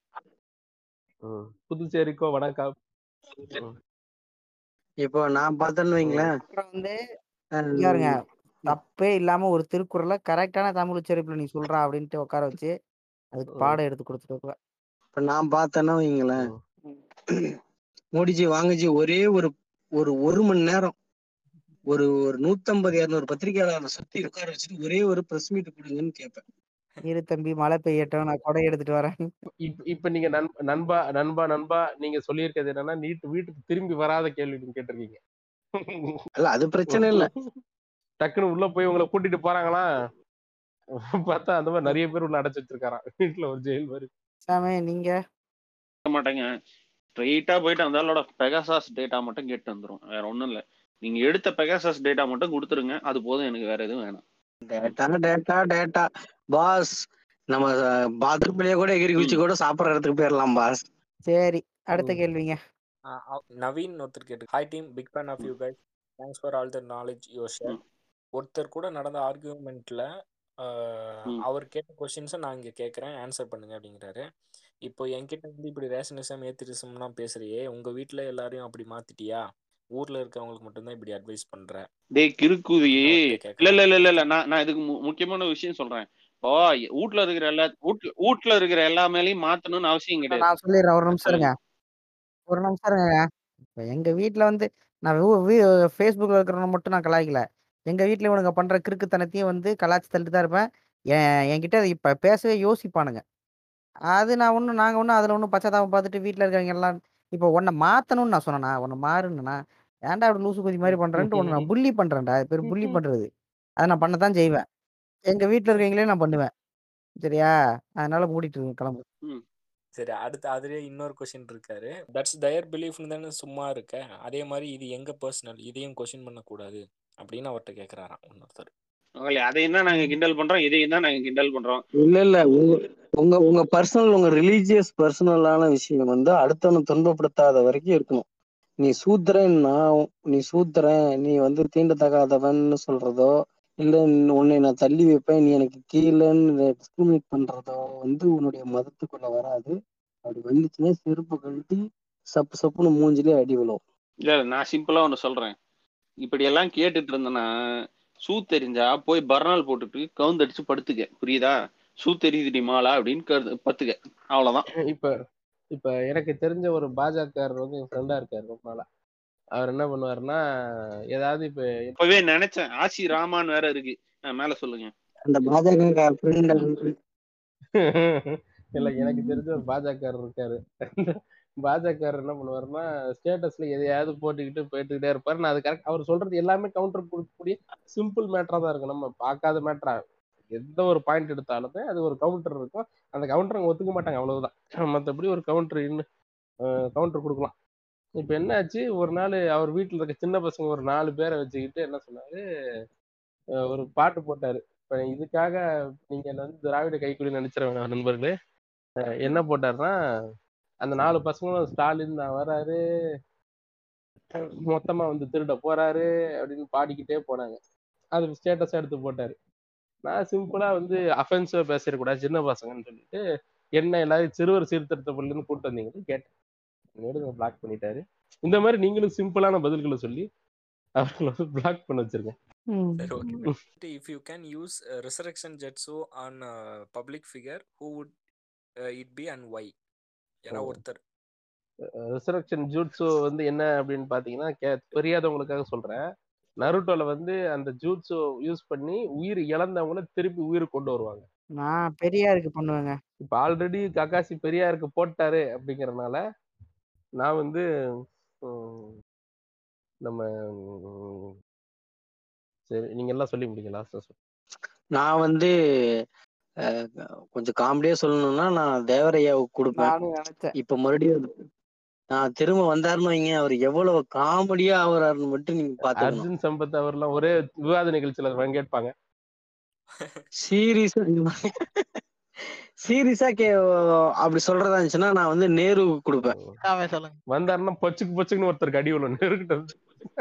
ம். புதுச்சேரிக்கோ வணக்கம் ம். இப்போ நான் பார்த்தேன்னு வைங்களேன் அப்புறம் வந்து அஹ் இங்க பாருங்க தப்பே இல்லாம ஒரு திருக்குறளை கரெக்டான தமிழ் உச்சரிப்புல நீ சொல்றா அப்படின்ட்டு உட்கார வச்சு அதுக்கு ம். பாடம் எடுத்து கொடுத்துட்டு வருவேன். இப்ப நான் பார்த்தேன்னா வைங்களேன் ம். மோடிஜி வாங்கஜி ஒரே ஒரு ஒரு ஒரு மணி நேரம் ஒரு ஒரு நூத்தம்பது இருநூறு பத்திரிகையாளரை சுத்தி உட்கார வச்சுட்டு ஒரே ஒரு பிரஸ் மீட் கொடுங்கன்னு கேட்பேன் இரு தம்பி மழை பெய்யட்டும் நான் கொடை எடுத்துட்டு வரேன் இப்ப இப்ப நீங்க நண்- நண்பா நண்பா நண்பா நீங்க சொல்லியிருக்கிறது என்னன்னா நீட்டு வீட்டுக்கு திரும்பி வராத கேள்வி நீங்க கேட்டிருக்கீங்க அல்ல அது பிரச்சனை இல்ல டக்குன்னு உள்ள போய் உங்களை கூட்டிட்டு போறாங்களா பார்த்தா அந்த மாதிரி நிறைய பேர் உள்ள அடைச்சு வச்சிருக்காராம் வீட்டுல ஒரு ஜெயில் மாதிரி சாமி நீங்க மாட்டேங்க ஸ்ட்ரெயிட்டா போயிட்டு அந்த ஆளோட பெகாசாஸ் டேட்டா மட்டும் கேட்டு வந்துரும் வேற ஒண்ணும் இல்ல நீங்க எடுத்த பெகாசாஸ் டேட்டா மட்டும் கொடுத்துருங்க அது போதும் எனக்கு வேற எதுவும் வேணாம் டேட்டா டேட்டா டேட்டா பாஸ் நம்ம பாத்ரூம்லயே கூட எகிரி குச்சி கூட சாப்பிடுற இடத்துக்கு போயிடலாம் பாஸ் சரி அடுத்த ம். கேள்விங்க ஆ, அவ- நவீன் ஒருத்தர் கேட்டு hi team big fan of you guys thanks for all the knowledge your share ஒருத்தர் கூட நடந்த ஆர்கியூமெண்ட்ல ம். அவர் கேட்ட கொஸ்டின்ஸை நான் இங்கே கேட்குறேன் ஆன்சர் பண்ணுங்க அப்படிங்கிறாரு இப்போ என்கிட்ட வந்து இப்படி ரேஷனிசம் ஏத்திரிசம்லாம் பேசுறியே உங்க வீட்ல எல்லாரையும் அப்படி மாத்திட்டியா ஊர்ல இருக்கவங்களுக்கு மட்டும்தான் இப்படி அட்வைஸ் பண்ற டேய் கிறுக்குதி அவர்கிட்ட இல்ல இல்ல கேட்கலாம் இல்ல இல்ல இல்ல நான் நான் இதுக்கு மு- முக்கியமான விஷயம் சொல்றேன் இப்போ வீட்ல இருக்கிற எல்லா வீட்ல வீட்ல இருக்கிற எல்லா மேலயும் மாத்தணும்னு அவசியம் கிடையாது நான் சொல்லிடுறேன் ஒரு நிமிஷம் இருங்க சொல்லுங்க ஒரு நிமிஷம் இருங்க இப்ப எங்க வீட்ல வந்து நான் ஃபேஸ்புக்ல இருக்கிறவங்க மட்டும் நான் கலாய்க்கல எங்க வீட்ல இவனுங்க பண்ற கிறுக்குத்தனத்தையும் வந்து கலாய்ச்சி தள்ளிட்டு தான் இருப்பேன் என் என்கிட்ட இப்ப பேசவே யோசிப்பானுங்க அது நான் ஒன்றும் நாங்கள் ஒன்றும் அதில் ஒன்றும் பச்சாதாபம் பார்த்துட்டு வீட்டில் இருக்கிறவங்க எல்லாம் இப்போ உன்னை மாற்றணும்னு நான் சொன்னேனா உன்னை மாறுனா ஏன்டா அப்படி லூசு குதி மாதிரி பண்ணுறேன்ட்டு உன்னை நான் புள்ளி பண்ணுறேன்டா அது பேர் புள்ளி பண்ணுறது அதை நான் பண்ண தான் செய்வேன் எங்கள் வீட்டில் இருக்கவங்களே நான் பண்ணுவேன் சரியா அதனால மூடிட்டு இருக்கேன் கிளம்பு சரி அடுத்து அதுலயே இன்னொரு கொஸ்டின் இருக்காரு தட்ஸ் தயர் பிலீஃப்னு தானே சும்மா இருக்க அதே மாதிரி இது எங்க பர்சனல் இதையும் கொஸ்டின் பண்ணக்கூடாது அப்படின்னு அவர்கிட்ட கேட்குறாராம் இன்னொருத்தர் மகளே, அதையும் தான் நாங்க கிண்டல் பண்றோம் இதையும் தான் நாங்க கிண்டல் பண்றோம் இல்ல இல்ல உங்க உங்க உங்க பர்சனல் உங்க ரிலீஜியஸ் பர்சனலான விஷயம் வந்து அடுத்தவனை துன்பப்படுத்தாத வரைக்கும் இருக்கணும் நீ சூத்திரன்னா நீ சூத்திரன் நீ வந்து தீண்டத்தகாதவன்னு சொல்றதோ இல்ல உன்னை நான் தள்ளி வைப்பேன் நீ எனக்கு கீழேன்னு டிஸ்கிரிமினேட் பண்றதோ வந்து உன்னுடைய மதத்துக்குள்ள வராது அப்படி வந்துச்சுன்னா செருப்பு கழட்டி சப்பு சப்புன்னு மூஞ்சிலே அடி விழும் இல்ல நான் சிம்பிளா ஒண்ணு சொல்றேன் இப்படி எல்லாம் கேட்டுட்டு இருந்தேன்னா சூ தெரிஞ்சா போய் பர்னால் போட்டுட்டு கவுந்தடிச்சு படுத்துக்க புரியுதா சூ தெரியுதுடி மாலா அப்படின்னு கரு- பத்துக்க அவ்வளவுதான் இப்ப இப்ப எனக்கு தெரிஞ்ச ஒரு பாஜக வந்து என் ஃப்ரெண்டா இருக்காரு ரொம்ப நாளா அவர் என்ன பண்ணுவாருன்னா ஏதாவது இப்ப இப்பவே நினைச்சேன் ஆசி ராமான் வேற இருக்கு அஹ் மேல சொல்லுங்க அந்த பாஜக ஃப்ரெண்ட் இல்ல எனக்கு தெரிஞ்ச ஒரு பாஜக இருக்காரு பாஜக என்ன பண்ணுவாருன்னா ஸ்டேட்டஸ்ல எதையாவது போட்டுக்கிட்டு போயிட்டுக்கிட்டே இருப்பாரு நான் அது கரெக்ட் அவர் சொல்றது எல்லாமே கவுண்டர் கொடுக்கக்கூடிய சிம்பிள் மேட்டரா தான் இருக்கும் நம்ம பார்க்காத மேட்டரா எந்த ஒரு பாயிண்ட் எடுத்தாலுமே அது ஒரு கவுண்டர் இருக்கும் அந்த கவுண்டர் அவங்க ஒத்துக்க மாட்டாங்க அவ்வளவுதான் மற்றபடி ஒரு கவுண்டர் இன்னும் கவுண்டர் கொடுக்கலாம் இப்ப என்ன ஆச்சு ஒரு நாள் அவர் வீட்டுல இருக்க சின்ன பசங்க ஒரு நாலு பேரை வச்சுக்கிட்டு என்ன சொன்னாரு அஹ் ஒரு பாட்டு போட்டாரு இப்ப இதுக்காக நீங்க என்ன வந்து திராவிட கைக்குடி நினைச்சிட வேணாம் நண்பர்களே அஹ் என்ன போட்டாருன்னா அந்த நாலு பசங்களும் ஸ்டாலின் தான் வராரு மொத்தமா வந்து திருட போறாரு அப்படின்னு பாடிக்கிட்டே போனாங்க அது ஸ்டேட்டஸ் எடுத்து போட்டாரு நான் சிம்பிளா வந்து அஃபென்சிவா பேசிடக்கூடாது சின்ன பசங்கன்னு சொல்லிட்டு என்ன எல்லாரும் சிறுவர் சீர்திருத்த பள்ளின்னு கூட்டு வந்தீங்கன்னு கேட்டேன் என்னோட பிளாக் பண்ணிட்டாரு இந்த மாதிரி நீங்களும் சிம்பிளான பதில்களை சொல்லி அவர்களை வந்து பிளாக் பண்ண வச்சிருங்க சரி okay if you can use resurrection jutsu on public figure who would it be and why யாரா ஓ. ஒருத்தர் ரிசரக்ஷன் ஜூட்ஸு வந்து என்ன அப்படின்னு பாத்தீங்கன்னா கே தெரியாதவங்களுக்காக சொல்றேன் நருட்டோல வந்து அந்த ஜூட்ஸு யூஸ் பண்ணி உயிர் இழந்தவங்கள திருப்பி உயிர் கொண்டு வருவாங்க நான் பெரியாருக்கு பண்ணுவேங்க இப்ப ஆல்ரெடி ககாசி பெரியாருக்கு போட்டாரு அப்படிங்கறதுனால நான் வந்து உம், நம்ம உம், சரி நீங்க எல்லாம் சொல்லி முடிங்க லாஸ்ட் நான் வந்து அஹ், கொஞ்சம் காமெடியா சொல்லணும்னா நான் தேவரையாவுக்கு கொடுப்பேன் நானும் நினைச்சேன் இப்ப மறுபடியும் நான் திரும்ப வந்தாருன்னு வைங்க அவர் எவ்வளவு காமெடியா ஆகுறாருன்னு மட்டும் நீங்க பாத்துக்கணும் அர்ஜுன் சம்பத் அவர்லாம் ஒரே விவாத நிகழ்ச்சியில பங்கேற்பாங்க சீரியஸா சீரியஸா கே அப்படி சொல்றதா இருந்துச்சுன்னா நான் வந்து நேருவுக்கு கொடுப்பேன் அவன் சொல்லுங்க வந்தாருன்னா பொச்சுக்கு பொச்சுக்குன்னு ஒருத்தருக்கு அடி விழும் நெருக்கிட்ட இருந்து.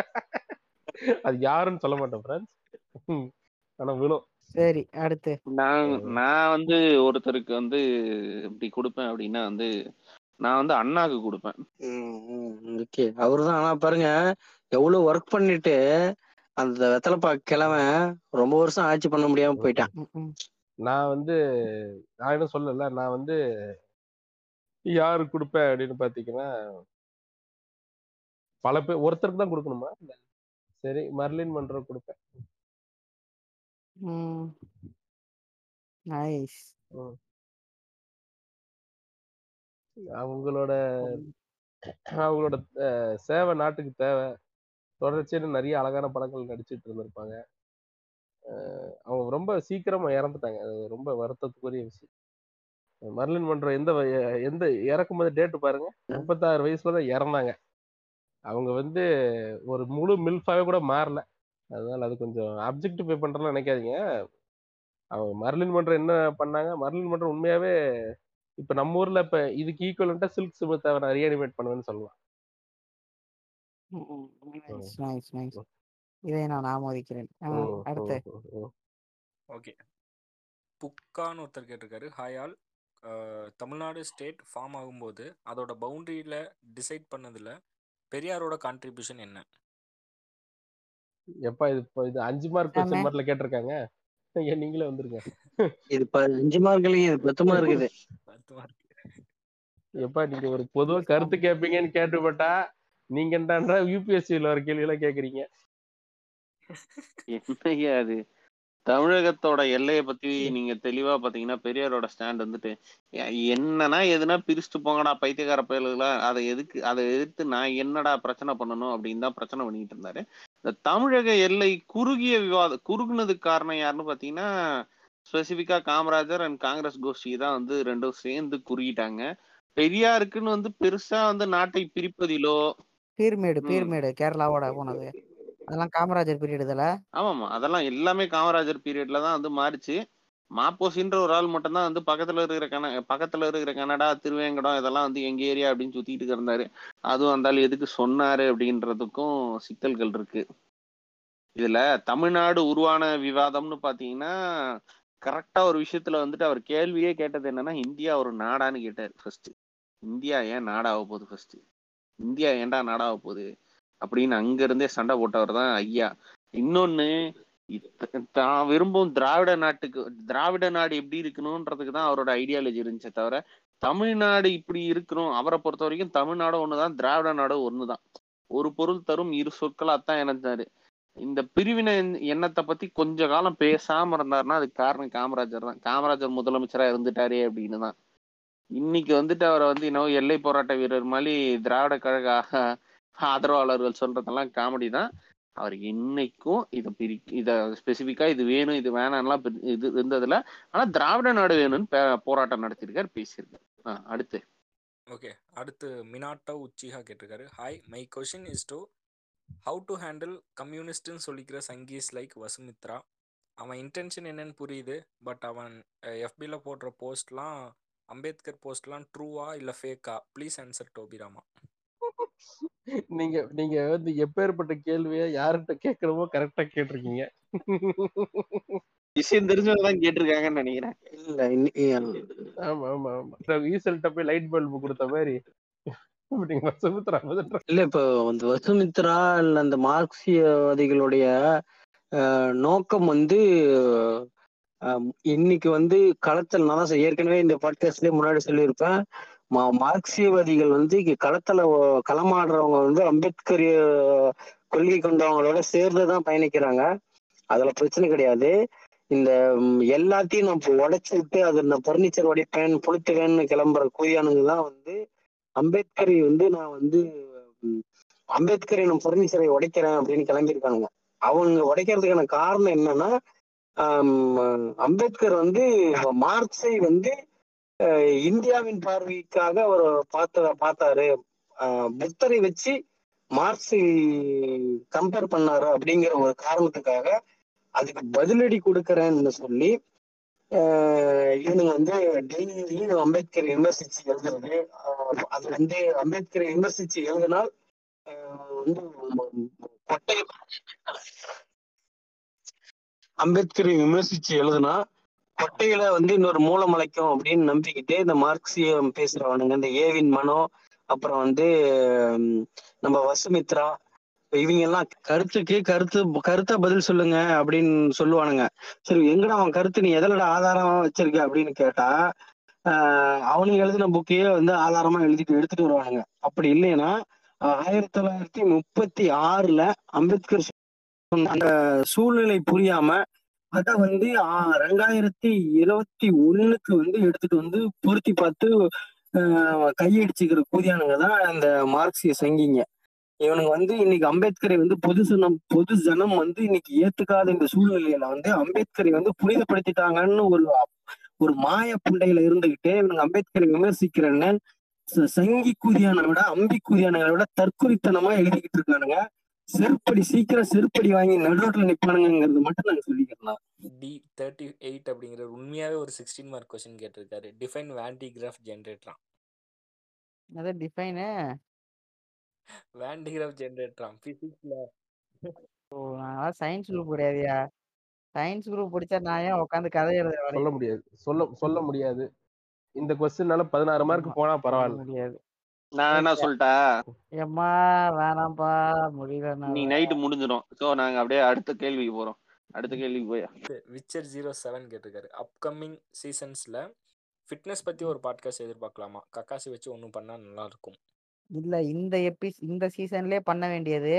அது யாருன்னு சொல்ல மாட்டேன் ஃப்ரெண்ட்ஸ் ஆனா விழும் சரி அடுத்து நான் நான் வந்து ஒருத்தருக்கு வந்து இப்படி கொடுப்பேன் அப்படின்னா வந்து நான் வந்து அண்ணாக்கு கொடுப்பேன் ஓகே அவருதான் ஆனா பாருங்க எவ்வளவு ஒர்க் பண்ணிட்டு அந்த வெத்தலைப்பா கிழமை ரொம்ப வருஷம் ஆட்சி பண்ண முடியாம போயிட்டான் ம், ம். நான் வந்து நான் என்ன சொல்லல நான் வந்து யாரு கொடுப்பேன் அப்படின்னு பாத்தீங்கன்னா பல பேர் ஒருத்தருக்கு தான் கொடுக்கணுமா இல்ல சரி மர்லின் மன்றோ கொடுப்பேன் ம் நைஸ் ம். அவங்களோட அவங்களோட அஹ், சேவை நாட்டுக்கு தேவை தொடர்ச்சியாக நிறைய அழகான படங்கள் நடிச்சிட்டு இருந்திருப்பாங்க அஹ், அவங்க ரொம்ப சீக்கிரமா இறந்துட்டாங்க அது ரொம்ப வருத்தத்துக்குரிய விஷயம் மர்லின் மன்றோ எந்த வய- எந்த இறக்கும் போது டேட்டு பாருங்க முப்பத்தாறு வயசுல தான் இறந்தாங்க அவங்க வந்து ஒரு முழு மில்ஃபாவே கூட மாறல அதனால அது கொஞ்சம் அப்ஜெக்டிஃபை பண்றதுலாம் நினைக்காதீங்க அவங்க மர்லின் மன்றம் என்ன பண்ணாங்க மர்லின் மன்றம் உண்மையாவே இப்ப நம்ம ஊர்ல இப்ப இதுக்கு ஈக்குவலண்டா சில்க் சுமிதாவை நான் ரீஅனிமேட் பண்ணுவேன்னு சொல்லலாம் நைஸ் நைஸ் நைஸ் இதை நான் ஆமோதிக்கிறேன் ஆ, ம், அடுத்து ம், ம், ம். ஓகே புக்கான்னு ஒருத்தர் கேட்டிருக்காரு hi all Tamil Nadu state form ஆகும்போது அதோட பவுண்டரியில டிசைட் பண்ணதுல பெரியாரோட கான்ட்ரிபியூஷன் என்ன எப்பா இது இப்ப இது அஞ்சு மார்க் ஆமா. கொஸ்டின் மார்க்ல கேட்டிருக்காங்க ஏன் நீங்களே வந்துருங்க இது ப- அஞ்சு மார்க் இல்லைங்க இது பத்து மார்க் இருக்குது பத்து மார்க் எப்பா நீங்க ஒரு பொதுவா கருத்து கேட்பீங்கன்னு கேட்டுப்பட்டா நீங்க என்னடா யூபிஎஸ்சியில் வர கேள்வி எல்லாம் கேக்குறீங்க என்னய்யா அது தமிழகத்தோட எல்லையை பத்தி நீங்க தெளிவா பாத்தீங்கன்னா பெரியாரோட ஸ்டாண்ட் வந்துட்டு எ- என்னன்னா எதுனா பிரிச்சுட்டு போங்கடா பைத்தியக்கார பயலுகளா அதை எதுக்கு அதை எதிர்த்து நான் என்னடா பிரச்சனை பண்ணணும் அப்படின்னு தான் பிரச்சனை பண்ணிட்டு இருந்தாரு இந்த தமிழக எல்லை குறுகிய விவாதம் குறுகுனதுக்கு காரணம் யாருன்னு பாத்தீங்கன்னா ஸ்பெசிபிக்கா காமராஜர் அண்ட் காங்கிரஸ் கோஷ்டி தான் வந்து ரெண்டும் சேர்ந்து குறுகிட்டாங்க பெரியாருக்குன்னு வந்து பெருசா வந்து நாட்டை பிரிப்பதிலோ பீர்மேடு ம். பீர்மேடு கேரளாவோட போனது அதெல்லாம் காமராஜர் பீரியட் இதுல ஆமாமா அதெல்லாம் எல்லாமே காமராஜர் பீரியட்ல தான் வந்து மாறிச்சு மாப்போசின்ற ஒரு ஆள் மட்டும்தான் வந்து பக்கத்துல இருக்கிற கன பக்கத்துல இருக்கிற கனடா திருவேங்கடம் இதெல்லாம் வந்து எங்க ஏரியா அப்படின்னு சுத்திட்டு இருந்தாரு அதுவும் அந்த ஆள் எதுக்கு சொன்னாரு அப்படின்றதுக்கும் சிக்கல்கள் இருக்கு இதுல தமிழ்நாடு உருவான விவாதம்னு பாத்தீங்கன்னா கரெக்டா ஒரு விஷயத்துல வந்துட்டு அவர் கேள்வியே கேட்டது என்னன்னா இந்தியா ஒரு நாடான்னு கேட்டாரு ஃபர்ஸ்ட் இந்தியா ஏன் நாடாக போகுது ஃபர்ஸ்ட் இந்தியா ஏன்டா நாடாக போகுது அப்படின்னு அங்க இருந்தே சண்டை போட்டவர் தான் ஐயா இன்னொன்னு இத்த- தான் விரும்பும் திராவிட நாட்டுக்கு திராவிட நாடு எப்படி இருக்கணும்ன்றதுக்கு தான் அவரோட ஐடியாலஜி இருந்துச்சே தவிர தமிழ்நாடு இப்படி இருக்கணும் அவரை பொறுத்த வரைக்கும் தமிழ்நாடும் ஒண்ணுதான் திராவிட நாடும் ஒண்ணுதான் ஒரு பொருள் தரும் இரு சொற்கள் அதான் இணைஞ்சாரு இந்த பிரிவினை எண்- எண்ணத்தை பத்தி கொஞ்ச காலம் பேசாம இருந்தாருன்னா அதுக்கு காரணம் காமராஜர் தான் காமராஜர் முதலமைச்சரா இருந்துட்டாரே அப்படின்னு தான் இன்னைக்கு வந்துட்டு அவரை வந்து இன்னும் எல்லை போராட்ட வீரர் மாதிரி திராவிட கழக ஆ- ஆதரவாளர்கள் சொல்றதெல்லாம் காமெடி தான் அவர் இன்னைக்கும் இதை பிரி இதை ஸ்பெசிஃபிக்கா இது வேணும் இது வேணாம்லாம் பிரி- இது இருந்ததுல ஆனா திராவிட நாடு வேணும்னு பே- போராட்டம் நடத்தியிருக்காரு பேசியிருக்காரு ஆ, அடுத்து ஓகே அடுத்து மினாட்டோ உச்சிஹா கேட்டிருக்காரு hi my question is to how to handle கம்யூனிஸ்ட்னு சொல்லிக்கிற சங்கீஸ் லைக் வசுமித்ரா அவன் இன்டென்ஷன் என்னன்னு புரியுது பட் அவன் எஃபியில் போடுற போஸ்ட்லாம் அம்பேத்கர் போஸ்ட்லாம் ட்ரூவா இல்லை ஃபேக்கா ப்ளீஸ் ஆன்சர் டோபிராமா நீங்க நீங்க வந்து எப்பேற்பட்ட கேள்வியை யார்கிட்ட கேட்கணுமோ கரெக்டா கேட்டிருக்கீங்க விஷயம் தெரிஞ்சவங்க தான் கேட்டிருக்காங்கன்னு நினைக்கிறேன் இல்ல இன்னி- ஆமா ஆமா ஆமா ஈசல்கிட்ட போய் லைட் பல்பு கொடுத்த மாதிரி இப்படிங்க சுமித்ரா வந்துட்டா. இல்ல இப்ப வந்து வசுமித்ரா இல்ல அந்த மார்க்சியவாதிகளுடைய அஹ், நோக்கம் வந்து அஹ், இன்னைக்கு வந்து களத்தில் நான் தான் சொ- ஏற்கனவே இந்த பாட்காஸ்ட்லயே முன்னாடி சொல்லியிருப்பேன் மா- மார்க்சியவாதிகள் வந்து இங்க களத்துல ஒ- களமாடுறவங்க வந்து அம்பேத்கரிய கொள்கை கொண்டவங்களோட சேர்ந்து தான் பயணிக்கிறாங்க அதுல பிரச்சனை கிடையாது இந்த ம், எல்லாத்தையும் நம்ம உடைச்சு விட்டு அது இந்த பர்னிச்சர் உடைப்பேன் புளுத்துவேன்னு கிளம்புற கூதியானுங்க தான் வந்து அம்பேத்கரை வந்து நான் வந்து ம், அம்பேத்கர் எனும் பர்னிச்சரை உடைக்கிறேன் அப்படின்னு கிளம்பியிருக்கானுங்க அவங்க உடைக்கிறதுக்கான காரணம் என்னன்னா ஆம், அம்பேத்கர் வந்து மார்க்ஸை வந்து அஹ், இந்தியாவின் பார்வைக்காக அவர் பார்த்த பார்த்தாரு அஹ், புத்தரை வச்சு மார்க்ஸை கம்பேர் பண்ணாரு அப்படிங்கிற ஒரு காரணத்துக்காக அதுக்கு பதிலடி கொடுக்கறேன்னு சொல்லி ஆஹ் இவனுங்க வந்து டெய்லி அம்பேத்கர் விமர்சிச்சு எழுதுறது ஆஹ் அது வந்து அம்பேத்கரை விமர்சிச்சு எழுதினால் ஆஹ் வந்து கொட்டை அம்பேத்கரை விமர்சிச்சு எழுதுனா கொட்டையில வந்து இன்னொரு மூலம் முளைக்கும் அப்படின்னு நம்பிக்கிட்டு இந்த மார்க்சியம் பேசுறவனுங்க இந்த ஏவின் மனோ அப்புறம் வந்து உம், நம்ம வசுமித்ரா இவங்க எல்லாம் கருத்துக்கு கருத்து கருத்தா பதில் சொல்லுங்க அப்படின்னு சொல்லுவானுங்க சரி எங்கடா அவன் கருத்து நீ எதிலடா ஆதாரமா வச்சிருக்க அப்படின்னு கேட்டா ஆஹ் அவனுங்க எழுதின புக்கையே வந்து ஆதாரமா எழுதிட்டு எடுத்துட்டு வருவானுங்க அப்படி இல்லைன்னா ஆஹ் ஆயிரத்தி தொள்ளாயிரத்தி முப்பத்தி ஆறுல அம்பேத்கர் சொன்ன அந்த சூழ்நிலை புரியாம அத வந்து ஆஹ் ரெண்டாயிரத்தி இருபத்தி ஒண்ணுக்கு வந்து எடுத்துட்டு வந்து பொருத்தி பார்த்து ஆஹ் கையடிச்சுக்கிற கூதியானுங்க தான் இந்த மார்க்சிய சங்கிங்க இவனுங்க வந்து இன்னைக்கு அம்பேத்கரை வந்து பொது ஜனம் பொது ஜனம் வந்து இன்னைக்கு ஏத்துக்காத இந்த சூழ்நிலையில வந்து அம்பேத்கரை வந்து புனிதப்படுத்திட்டாங்கன்னு ஒரு ஒரு மாய புண்டையில இருந்துகிட்டு இவனுங்க அம்பேத்கரை விமர்சிக்கிறேன்னு ச- சங்கி கூதியான விட அம்பி கூதியானங்களை விட தற்குறித்தனமா எழுதிக்கிட்டு இருக்கானுங்க செருப்படி சீக்கிரம் செருப்படி வாங்கி நடுரோட்டில் நிப்பானுங்கிறது மட்டும் நாங்க சொல்லிக்கிறோம் டி தேர்ட்டி எயிட் அப்படிங்கிற உண்மையாகவே ஒரு சிக்ஸ்டீன் மார்க் கொஸ்டின் கேட்டிருக்காரு டிஃபைன் வேண்டிகிராஃப் ஜென்ரேட்டரான் அது டிஃபைனு வேண்டிகிராஃப் ஜென்ரேட்டரான் ஃபிசிக்ஸில் ஓ நான் சயின்ஸ் குரூப் கிடையாதுயா சயின்ஸ் குரூப் படிச்சா நான் ஏன் உட்காந்து கதை எழுத சொல்ல முடியாது சொல்ல சொல்ல முடியாது இந்த கொஸ்டின்னால பதினாறு மார்க் போனா பரவாயில்ல முடியாது நான் என்ன சொல்லிட்டா எம்மா வேணாம்ப்பா முடியல நீ நைட்டு முடிஞ்சிடும் சோ நாங்க அப்படியே அடுத்த கேள்விக்கு போறோம் அடுத்த கேள்விக்கு போய் விச்சர் ஜீரோ செவன் கேட்டிருக்காரு அப்கமிங் சீசன்ஸில் ஃபிட்னஸ் பற்றி ஒரு பாட்காஸ்ட் எதிர்பார்க்கலாமா கக்காசி வச்சு ஒன்றும் பண்ணால் நல்லா இருக்கும் இல்ல இந்த எபிஸ் இந்த சீசன்லயே பண்ண வேண்டியது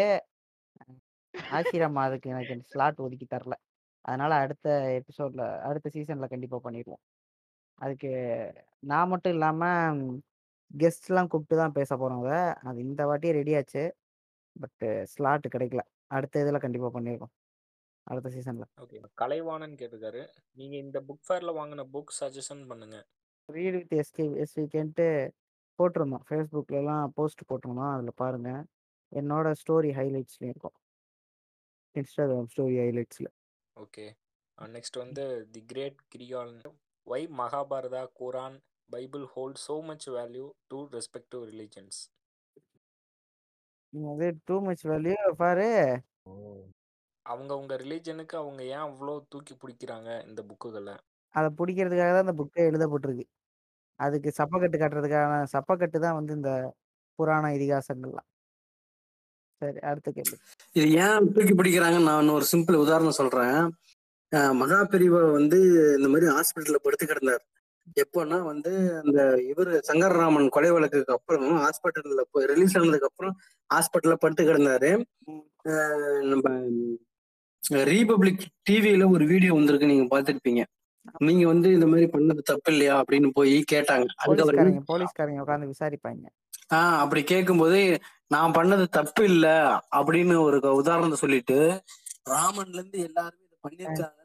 ஆசிரமா அதுக்கு எனக்கு ஸ்லாட் ஒதுக்கி தரல அதனால அடுத்த எபிசோட்ல அடுத்த சீசன்ல கண்டிப்பா பண்ணிடுவோம் அதுக்கு நான் மட்டும் இல்லாம கெஸ்ட்லாம் கூப்பிட்டு தான் பேச போறோம் அதை அது இந்த வாட்டி ரெடி ஆச்சு பட் ஸ்லாட் கிடைக்கல அடுத்த இதுல கண்டிப்பா பண்ணிடுவோம் அடுத்த சீசன்ல ஓகே கலைவாணன் கேட்டிருக்காரு நீங்கள் இந்த புக் ஃபேரில் வாங்கின புக் சஜஷன் பண்ணுங்க ரீட் வித் எஸ்கே எஸ்விகேன்ட்டு போட்டிருந்தோம் ஃபேஸ்புக்லலாம் போஸ்ட் போட்டிருந்தோம் அதில் பாருங்க என்னோட ஸ்டோரி ஹைலைட்ஸ்லேயும் இருக்கும் இன்ஸ்டாகிராம் ஸ்டோரி ஹைலைட்ஸில் ஓகே நெக்ஸ்ட் வந்து தி கிரேட் கிரியால் why Mahabharata Quran Bible hold so much value to respective religions அது டூ மச் வேல்யூ பாரு அவங்க உங்க ரிலீஜனுக்கு அவங்க ஏன் அவ்வளோ தூக்கி பிடிக்கிறாங்க இந்த புக்குகளை அதை பிடிக்கிறதுக்காக தான் இந்த புக்கே எழுதப்பட்டிருக்கு அதுக்கு சப்பக்கட்டு கட்டுறதுக்கான சப்பக்கட்டு தான் வந்து இந்த புராண இதிகாசங்கள்லாம் சரி அடுத்த கேள்வி இது ஏன் தூக்கி பிடிக்கிறாங்கன்னு நான் ஒரு சிம்பிள் உதாரணம் சொல்றேன் அஹ் மகா பெரியவா வந்து இந்த மாதிரி ஹாஸ்பிட்டல்ல படுத்து கிடந்தார் எப்போன்னா வந்து அந்த இவர் சங்கரராமன் கொலை வழக்குக்கு அப்புறம் ஹாஸ்பிட்டல்ல போய் ரிலீஸ் ஆனதுக்கு அப்புறம் ஹாஸ்பிட்டல்ல படுத்து கிடந்தாரு அஹ் நம்ம ரீபப்ளிக் டிவில ஒரு வீடியோ வந்திருக்கு நீங்க பார்த்திருப்பீங்க நீங்க வந்து இந்த மாதிரி பண்ணது தப்பு இல்லையா அப்படின்னு போய் கேட்டாங்க அதுக்கு அவர் என்ன போலீஸ்காரங்க போலீஸ்காரங்க உட்காந்து விசாரிப்பாங்க ஆஹ் அப்படி கேட்கும்போது நான் பண்ணது தப்பு இல்ல அப்படின்னு ஒரு க- உதாரணத்தை சொல்லிட்டு ராமன்ல இருந்து எல்லாருமே இதை பண்ணிருக்காங்க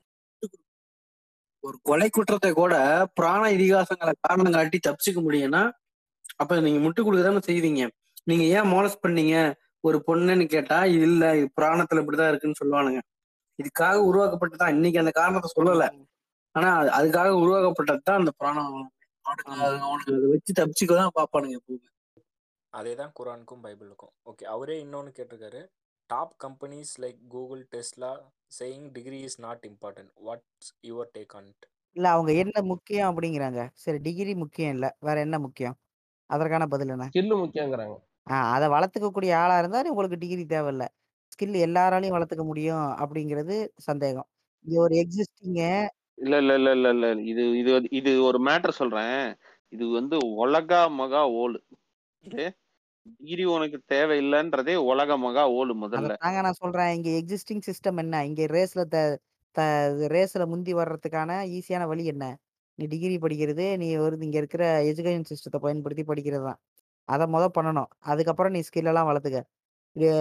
ஒரு கொலை குற்றத்தை கூட புராண இதிகாசங்களை காரணம் காட்டி தப்பிச்சுக்க முடியும்னா அப்ப நீங்க முட்டு கொடுக்கதானே செய்வீங்க நீங்க ஏன் மோலஸ் பண்ணீங்க ஒரு பொண்ணுன்னு கேட்டா இது இல்ல இது புராணத்துல இப்படிதான் இருக்குன்னு சொல்லுவானுங்க இதுக்காக உருவாக்கப்பட்டதான் இன்னைக்கு அந்த காரணத்தை சொல்லல ஆனா அது- அதுக்காக உருவாக்கப்பட்டதுதான் அந்த புராணம் அவனுக்கு அது- அவனுக்கு அதை வச்சு தப்பிச்சுக்க தான் பாப்பானுங்க எப்பவுமே அதே தான் குரானுக்கும் பைபிளுக்கும் ஓகே அவரே இன்னொன்று கேட்டிருக்காரு top companies like Google Tesla saying degree is not important what's your take on it இல்ல அவங்க என்ன முக்கியம் அப்படிங்கிறாங்க சரி டிகிரி முக்கியம் இல்ல வேற என்ன முக்கியம் அதற்கான பதில் என்ன ஸ்கில்லு முக்கியங்கிறாங்க ஆ அதை வளர்த்துக்கக்கூடிய ஆளா இருந்தா உங்களுக்கு டிகிரி தேவையில்ல ஸ்கில் எல்லாராலையும் வளர்த்துக்க முடியும் அப்படிங்கிறது சந்தேகம் இங்க ஒரு எக்ஸிஸ்டிங்க இல்ல இல்ல இல்ல இல்ல இல்ல இது இது வந்து- இது ஒரு மேட்டர் சொல்றேன் இது வந்து உலகா மகா ஓலு இது டிகிரி உனக்கு தேவையில்லைன்றதே உலக மகா ஓலு முதல்ல அதைத்தாங்க நான் சொல்றேன் இங்க எக்ஸிஸ்டிங் சிஸ்டம் என்ன இங்க ரேஸ்ல த த ரேஸ்ல முந்தி வர்றதுக்கான ஈஸியான வழி என்ன நீ டிகிரி படிக்கிறது நீ ஒரு இங்க இருக்கிற எஜுகேஷன் சிஸ்டத்தை பயன்படுத்தி படிக்கிறது தான் அதை முத பண்ணணும் அதுக்கப்புறம் நீ ஸ்கில் எல்லாம் வளர்த்துக்க இது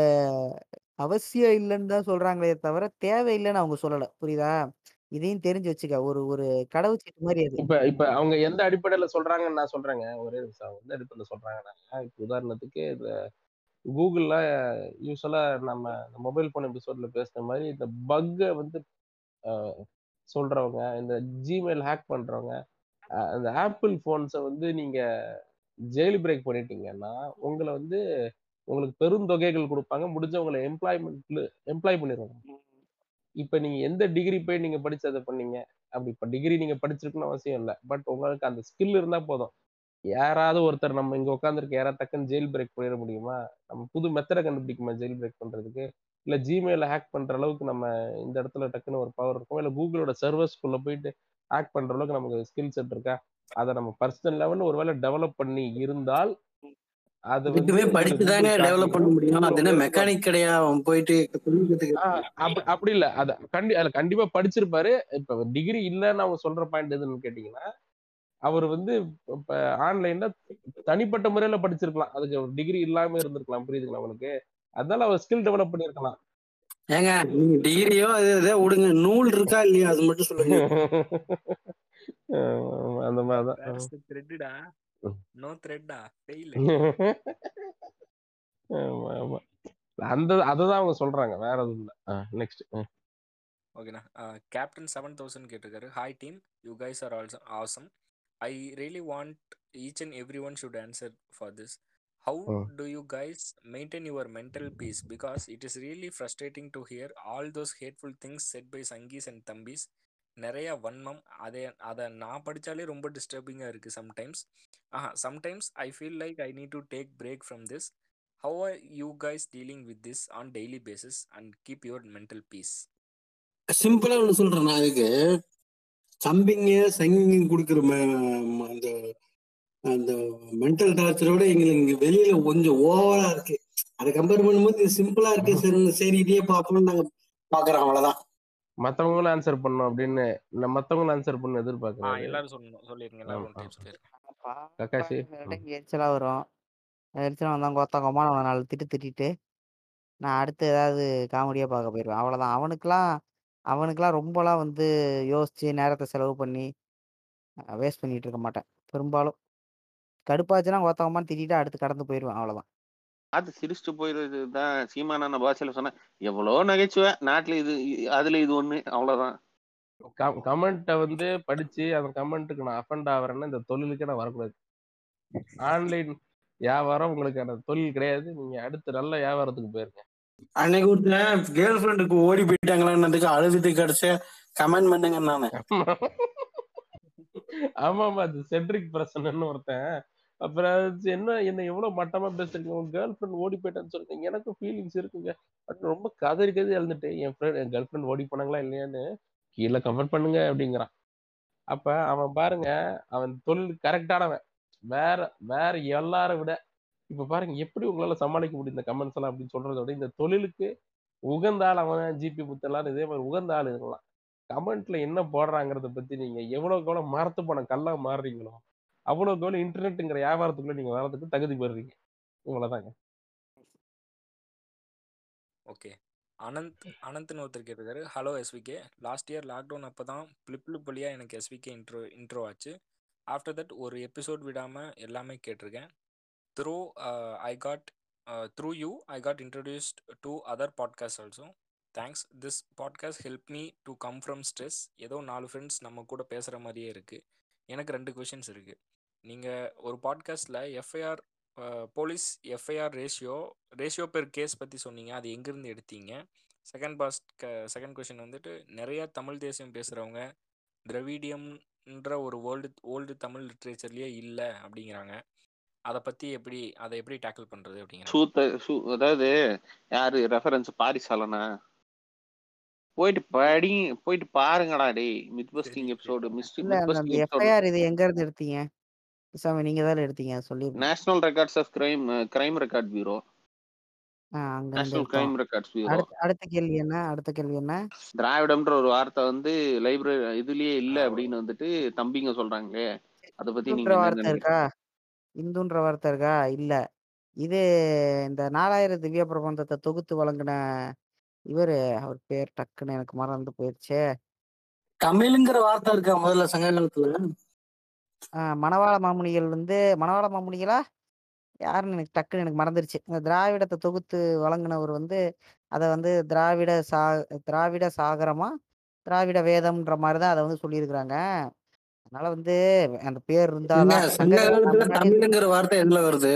அவசியம் இல்லைன்னு தான் சொல்றாங்களே தவிர தேவையில்லைன்னு அவங்க சொல்லல புரியுதா இதையும் தெரிஞ்சு வச்சுக்க ஒரு ஒரு கடவுச்சீட்டு மாதிரி அது இப்ப இப்ப அவங்க எந்த அடிப்படையில சொல்றாங்கன்னு நான் சொல்றேங்க ஒரே நிமிஷம் அவங்க எந்த அடிப்படையில சொல்றாங்கன்னா இப்ப உதாரணத்துக்கு இந்த கூகுள்ல யூஸ்வலா நம்ம மொபைல் போன் எபிசோட்ல பேசுன மாதிரி இந்த பக்கை வந்து அஹ், சொல்றவங்க இந்த ஜிமெயில் ஹேக் பண்றவங்க அஹ், அந்த ஆப்பிள் போன்ஸை வந்து நீங்க ஜெயில் பிரேக் பண்ணிட்டீங்கன்னா உங்களை வந்து உங்களுக்கு பெருந்தொகைகள் கொடுப்பாங்க முடிஞ்சவங்களை எம்ப்ளாய்மெண்ட்ல எம்ப்ளாய் பண்ணிடுவாங்க இப்ப நீங்க எந்த டிகிரி போய் நீங்க படிச்சு அதை பண்ணீங்க அப்படி இப்ப டிகிரி நீங்க படிச்சிருக்கணும்னு அவசியம் இல்லை பட் உங்களுக்கு அந்த ஸ்கில் இருந்தா போதும் யாராவது ஒருத்தர் நம்ம இங்க உட்காந்துருக்க யாராவது டக்குன்னு ஜெயில் பிரேக் பண்ணிட முடியுமா நம்ம புது மெத்தடை கண்டுபிடிக்குமா ஜெயில் பிரேக் பண்றதுக்கு இல்ல ஜிமெயில ஹேக் பண்ற அளவுக்கு நம்ம இந்த இடத்துல டக்குன்னு ஒரு பவர் இருக்கும் இல்ல கூகுளோட சர்வர்ஸ்குள்ள போயிட்டு ஹேக் பண்ற அளவுக்கு நமக்கு ஸ்கில் செட் இருக்கா அதை நம்ம பர்சனல் லெவல்ல ஒருவேளை டெவலப் பண்ணி இருந்தால் அது வந்து இதுக்குமே படிச்சுதானே கூகுள் டெவலப் பண்ண காட்டிலும் முடியும் அது என்ன உயர்ந்த மெக்கானிக் கிடையா அவன் போயிட்டு தொழில் கத்துக்க ஆஹ் அப்ப- அப்படி இல்ல அத கண்டி அதுல கண்டிப்பா படிச்சிருப்பாரு இப்ப டிகிரி இல்லைன்னு அவங்க சொல்ற பாயிண்ட் எதுன்னு கேட்டீங்கன்னா அவர் வந்து இப்ப ஆன்லைன்ல தனிப்பட்ட முறையில படிச்சிருக்கலாம் அதுக்கு டிகிரி இல்லாம இருந்திருக்கலாம் புரியுதுங்களா உங்களுக்கு அதனால அவர் ஸ்கில் டெவலப் பண்ணிருக்கலாம் ஏங்க நீங்க டிகிரியோ அது இதோ விடுங்க நூல் இருக்கா இல்லையா அது மட்டும் சொல்லுங்க ஆஹ் அந்த மாதிரிதான் வேர்ஸ் த்ரெட்டா நோ த்ரெட்டா ஃபெயில் ஆமா ஆமா அந்த அததான் அவங்க சொல்றாங்க வேற எதுவும் இல்ல நெக்ஸ்ட் ஓகேண்ணா கேப்டன் செவன் தௌசண்ட் கேட்டிருக்காரு hi team you guys are also awesome I really want each and every one should answer for this how hmm. Do you guys maintain your mental peace because it is really frustrating to hear all those hateful things said by Sanghis and Thambis நிறைய வன்மம் அதே அதை நான் படித்தாலே ரொம்ப டிஸ்டர்பிங்காக இருக்குது sometimes ஆஹா sometimes I feel like I need to take break from this how are you guys dealing with this on daily basis and keep your mental peace சிம்பிளா ஒண்ணு சொல்றேன் நான் அதுக்கு தம்பிங்க சங்கிங்க கொடுக்குற ம- அந்த அந்த மென்டல் டார்ச்சரோட எங்களுக்கு இங்க வெளியில கொஞ்சம் ஓவரா இருக்கு அதை கம்பேர் பண்ணும்போது இது சிம்பிளா இருக்கு சரி சரி இதே பார்ப்போம்னு நாங்க பாக்குறோம் அவ்வளவுதான் மத்தவங்களும் ஆன்சர் பண்ணும் அப்படின்னு இல்ல மத்தவங்களும் ஆன்சர் பண்ண ஆ எதிர்பார்க்கறாரு எல்லாரும் சொல்லணும் சொல்லிருங்க எல்லாரும் ஆமா டைப்ஸ் பேர் கக்காஷி பாப்பாங்க எரிச்சலா வரும் எரிச்சலா வந்தாங்க ஒத்தங்கமான அவனை நாலு திட்டு திட்டிட்டு நான் அடுத்து ஏதாவது காமெடியா பார்க்க போயிடுவேன் அவ்வளவுதான் அவனுக்குலாம் அவனுக்குலாம் ரொம்பலாம் வந்து யோசிச்சு நேரத்தை செலவு பண்ணி வேஸ்ட் பண்ணிட்டு இருக்க மாட்டேன் பெரும்பாலும் கடுப்பாச்சுன்னா ஒத்தகமான திட்டிட்டு அடுத்து கடந்து போயிடுவேன் அவ்வளவுதான் அது சிரிச்சுட்டு போயிருது தான் சீமானான பாஷையில சொன்னா எவ்வளோ நகைச்சுவை நாட்டுல இது இ- அதுல இது ஒண்ணு அவ்வளவுதான் கமெண்ட்டை வந்து படிச்சு அந்த கமெண்ட்டுக்கு நான் அஃபண்ட் ஆகிறேன்னா இந்த தொழிலுக்கே நான் வரக்கூடாது ஆன்லைன் வியாபாரம் உங்களுக்கு அந்த தொழில் கிடையாது நீங்க அடுத்து நல்ல வியாபாரத்துக்கு போயிருங்க அன்னைக்கு ஒருத்தன் கேர்ள் ஃப்ரெண்டுக்கு ஓடி போயிட்டாங்களான்னதுக்கு அழுதுட்டு கிடைச்ச கமெண்ட் பண்ணுங்க நானு ஆமா ஆமா அது செட்ரிக் பிரசன்னு ஒருத்தன் அப்புறம் அது என்ன என்ன எவ்வளவு மட்டமா பேசுறீங்க உங்க கேர்ள் ஃப்ரெண்ட் ஓடி போயிட்டான்னு சொல்றீங்க எனக்கும் ஃபீலிங்ஸ் இருக்குங்க அப்படின்னு ரொம்ப கதறி கதறி எழுந்துட்டு என் ஃப்ரெண்ட் என் கேர்ள் ஃப்ரெண்ட் ஓடி போனாங்களா இல்லையான்னு கீழே கமெண்ட் பண்ணுங்க அப்படிங்கிறான் அப்ப அவன் பாருங்க அவன் தொழில் கரெக்டானவன் வேற வேற எல்லாரை விட இப்ப பாருங்க எப்படி உங்களால சமாளிக்க முடியும் இந்த கமெண்ட்ஸ் எல்லாம் அப்படின்னு சொல்றதை விட இந்த தொழிலுக்கு உகந்த ஆள் அவன் ஜிபி புத்தெல்லாம் இதே மாதிரி உகந்த ஆள் இருக்கலாம் கமெண்ட்ல என்ன போடுறாங்கிறத பத்தி நீங்க எவ்வளவுக்கு எவ்வளவு மரத்து போன கல்லா மாறுறீங்களோ அவ்வளவுக்கு எவ்வளவு இன்டர்நெட்டுங்கிற வியாபாரத்துக்குள்ள நீங்க வர்றதுக்கு தகுதி பெறுறீங்க இவ்வளவுதாங்க ஓகே அனந்த் அனந்த்னு ஒருத்தர் கேட்டிருக்காரு hello SVK last year lockdown அப்போ தான் பிளிப் பிளிப் வழியாக எனக்கு எஸ்விகே இன்ட்ரோ இன்ட்ரோ ஆச்சு ஆஃப்டர் தட் ஒரு எபிசோட் விடாமல் எல்லாமே கேட்டிருக்கேன் through I got through you I got introduced to other podcast also thanks this podcast help me to come from stress ஏதோ நாலு ஃப்ரெண்ட்ஸ் நம்ம கூட பேசுகிற மாதிரியே இருக்குது எனக்கு ரெண்டு கொஷின்ஸ் இருக்குது நீங்கள் ஒரு பாட்காஸ்ட்டில் FIR police FIR ratio ratio per case பற்றி சொன்னீங்க அது எங்கேருந்து எடுத்தீங்க செகண்ட் பாஸ்ட் செகண்ட் கொஷின் வந்துட்டு நிறையா தமிழ் தேசியம் பேசுகிறவங்க திரவிடியம்ன்ற ஒரு வேர்ல்டு ஓல்டு தமிழ் லிட்ரேச்சர்லேயே இல்லை அப்படிங்கிறாங்க அதை பற்றி எப்படி அதை எப்படி டேக்கிள் பண்ணுறது அப்படிங்கிறாங்க சூத்த சூ அதாவது யாரு ரெஃபரன்ஸ் பாரிசாலனா போயிட்டு படி போயிட்டு பாருங்கடா டேய் மித் பஸ்டிங் எபிசோடு மிஸ் இல்ல மித் அந்த பஸ்டிங் எபிசோடு எஃப்ஐஆர் இது எங்க இருந்து எடுத்தீங்க சாமி நீங்க தானே எடுத்தீங்க சொல்லி national records of crime crime record bureau அங்க இருந்து நேஷனல் எடுத்தோம் கிரைம் ரெக்கார்ட்ஸ் பியூரோ அடுத்த அடுத்த கேள்வி என்ன அடுத்த கேள்வி என்ன திராவிடம்ன்ற ஒரு வார்த்தை வந்து லைப்ரரி இதுலயே இல்ல ஆ, ஓ. அப்படின்னு வந்துட்டு தம்பிங்க சொல்றாங்களே அத பத்தி நீங்க இந்துன்ற என்ன வார்த்தை நினைக்கிறீங்க இருக்கா இந்துன்ற வார்த்தை இருக்கா இல்ல இது இந்த நாலாயிரம் திவ்ய பிரபந்தத்தை தொகுத்து வழங்கின இவரு அவர் பேர் டக்குன்னு எனக்கு மறந்து போயிடுச்சே தமிழுங்கிற வார்த்தை இருக்கா முதல்ல சங்க காலத்துல ஆஹ் மணவாள மாமுனிகள் வந்து மணவாள மாமுனிகளா யாருன்னு எனக்கு டக்குன்னு எனக்கு மறந்துருச்சு இந்த திராவிடத்தை தொகுத்து வழங்கினவர் வந்து அதை வந்து திராவிட சா திராவிட சாகரமா திராவிட வேதம்ன்ற மாதிரி தான் அதை வந்து சொல்லியிருக்கிறாங்க அதனால வந்து அந்த பேர் என்ன இருந்தாதான் சங்க சங்க நான் காலத்துல முன்னாடியே தமிழுங்கிற வார்த்தை எதுல வருது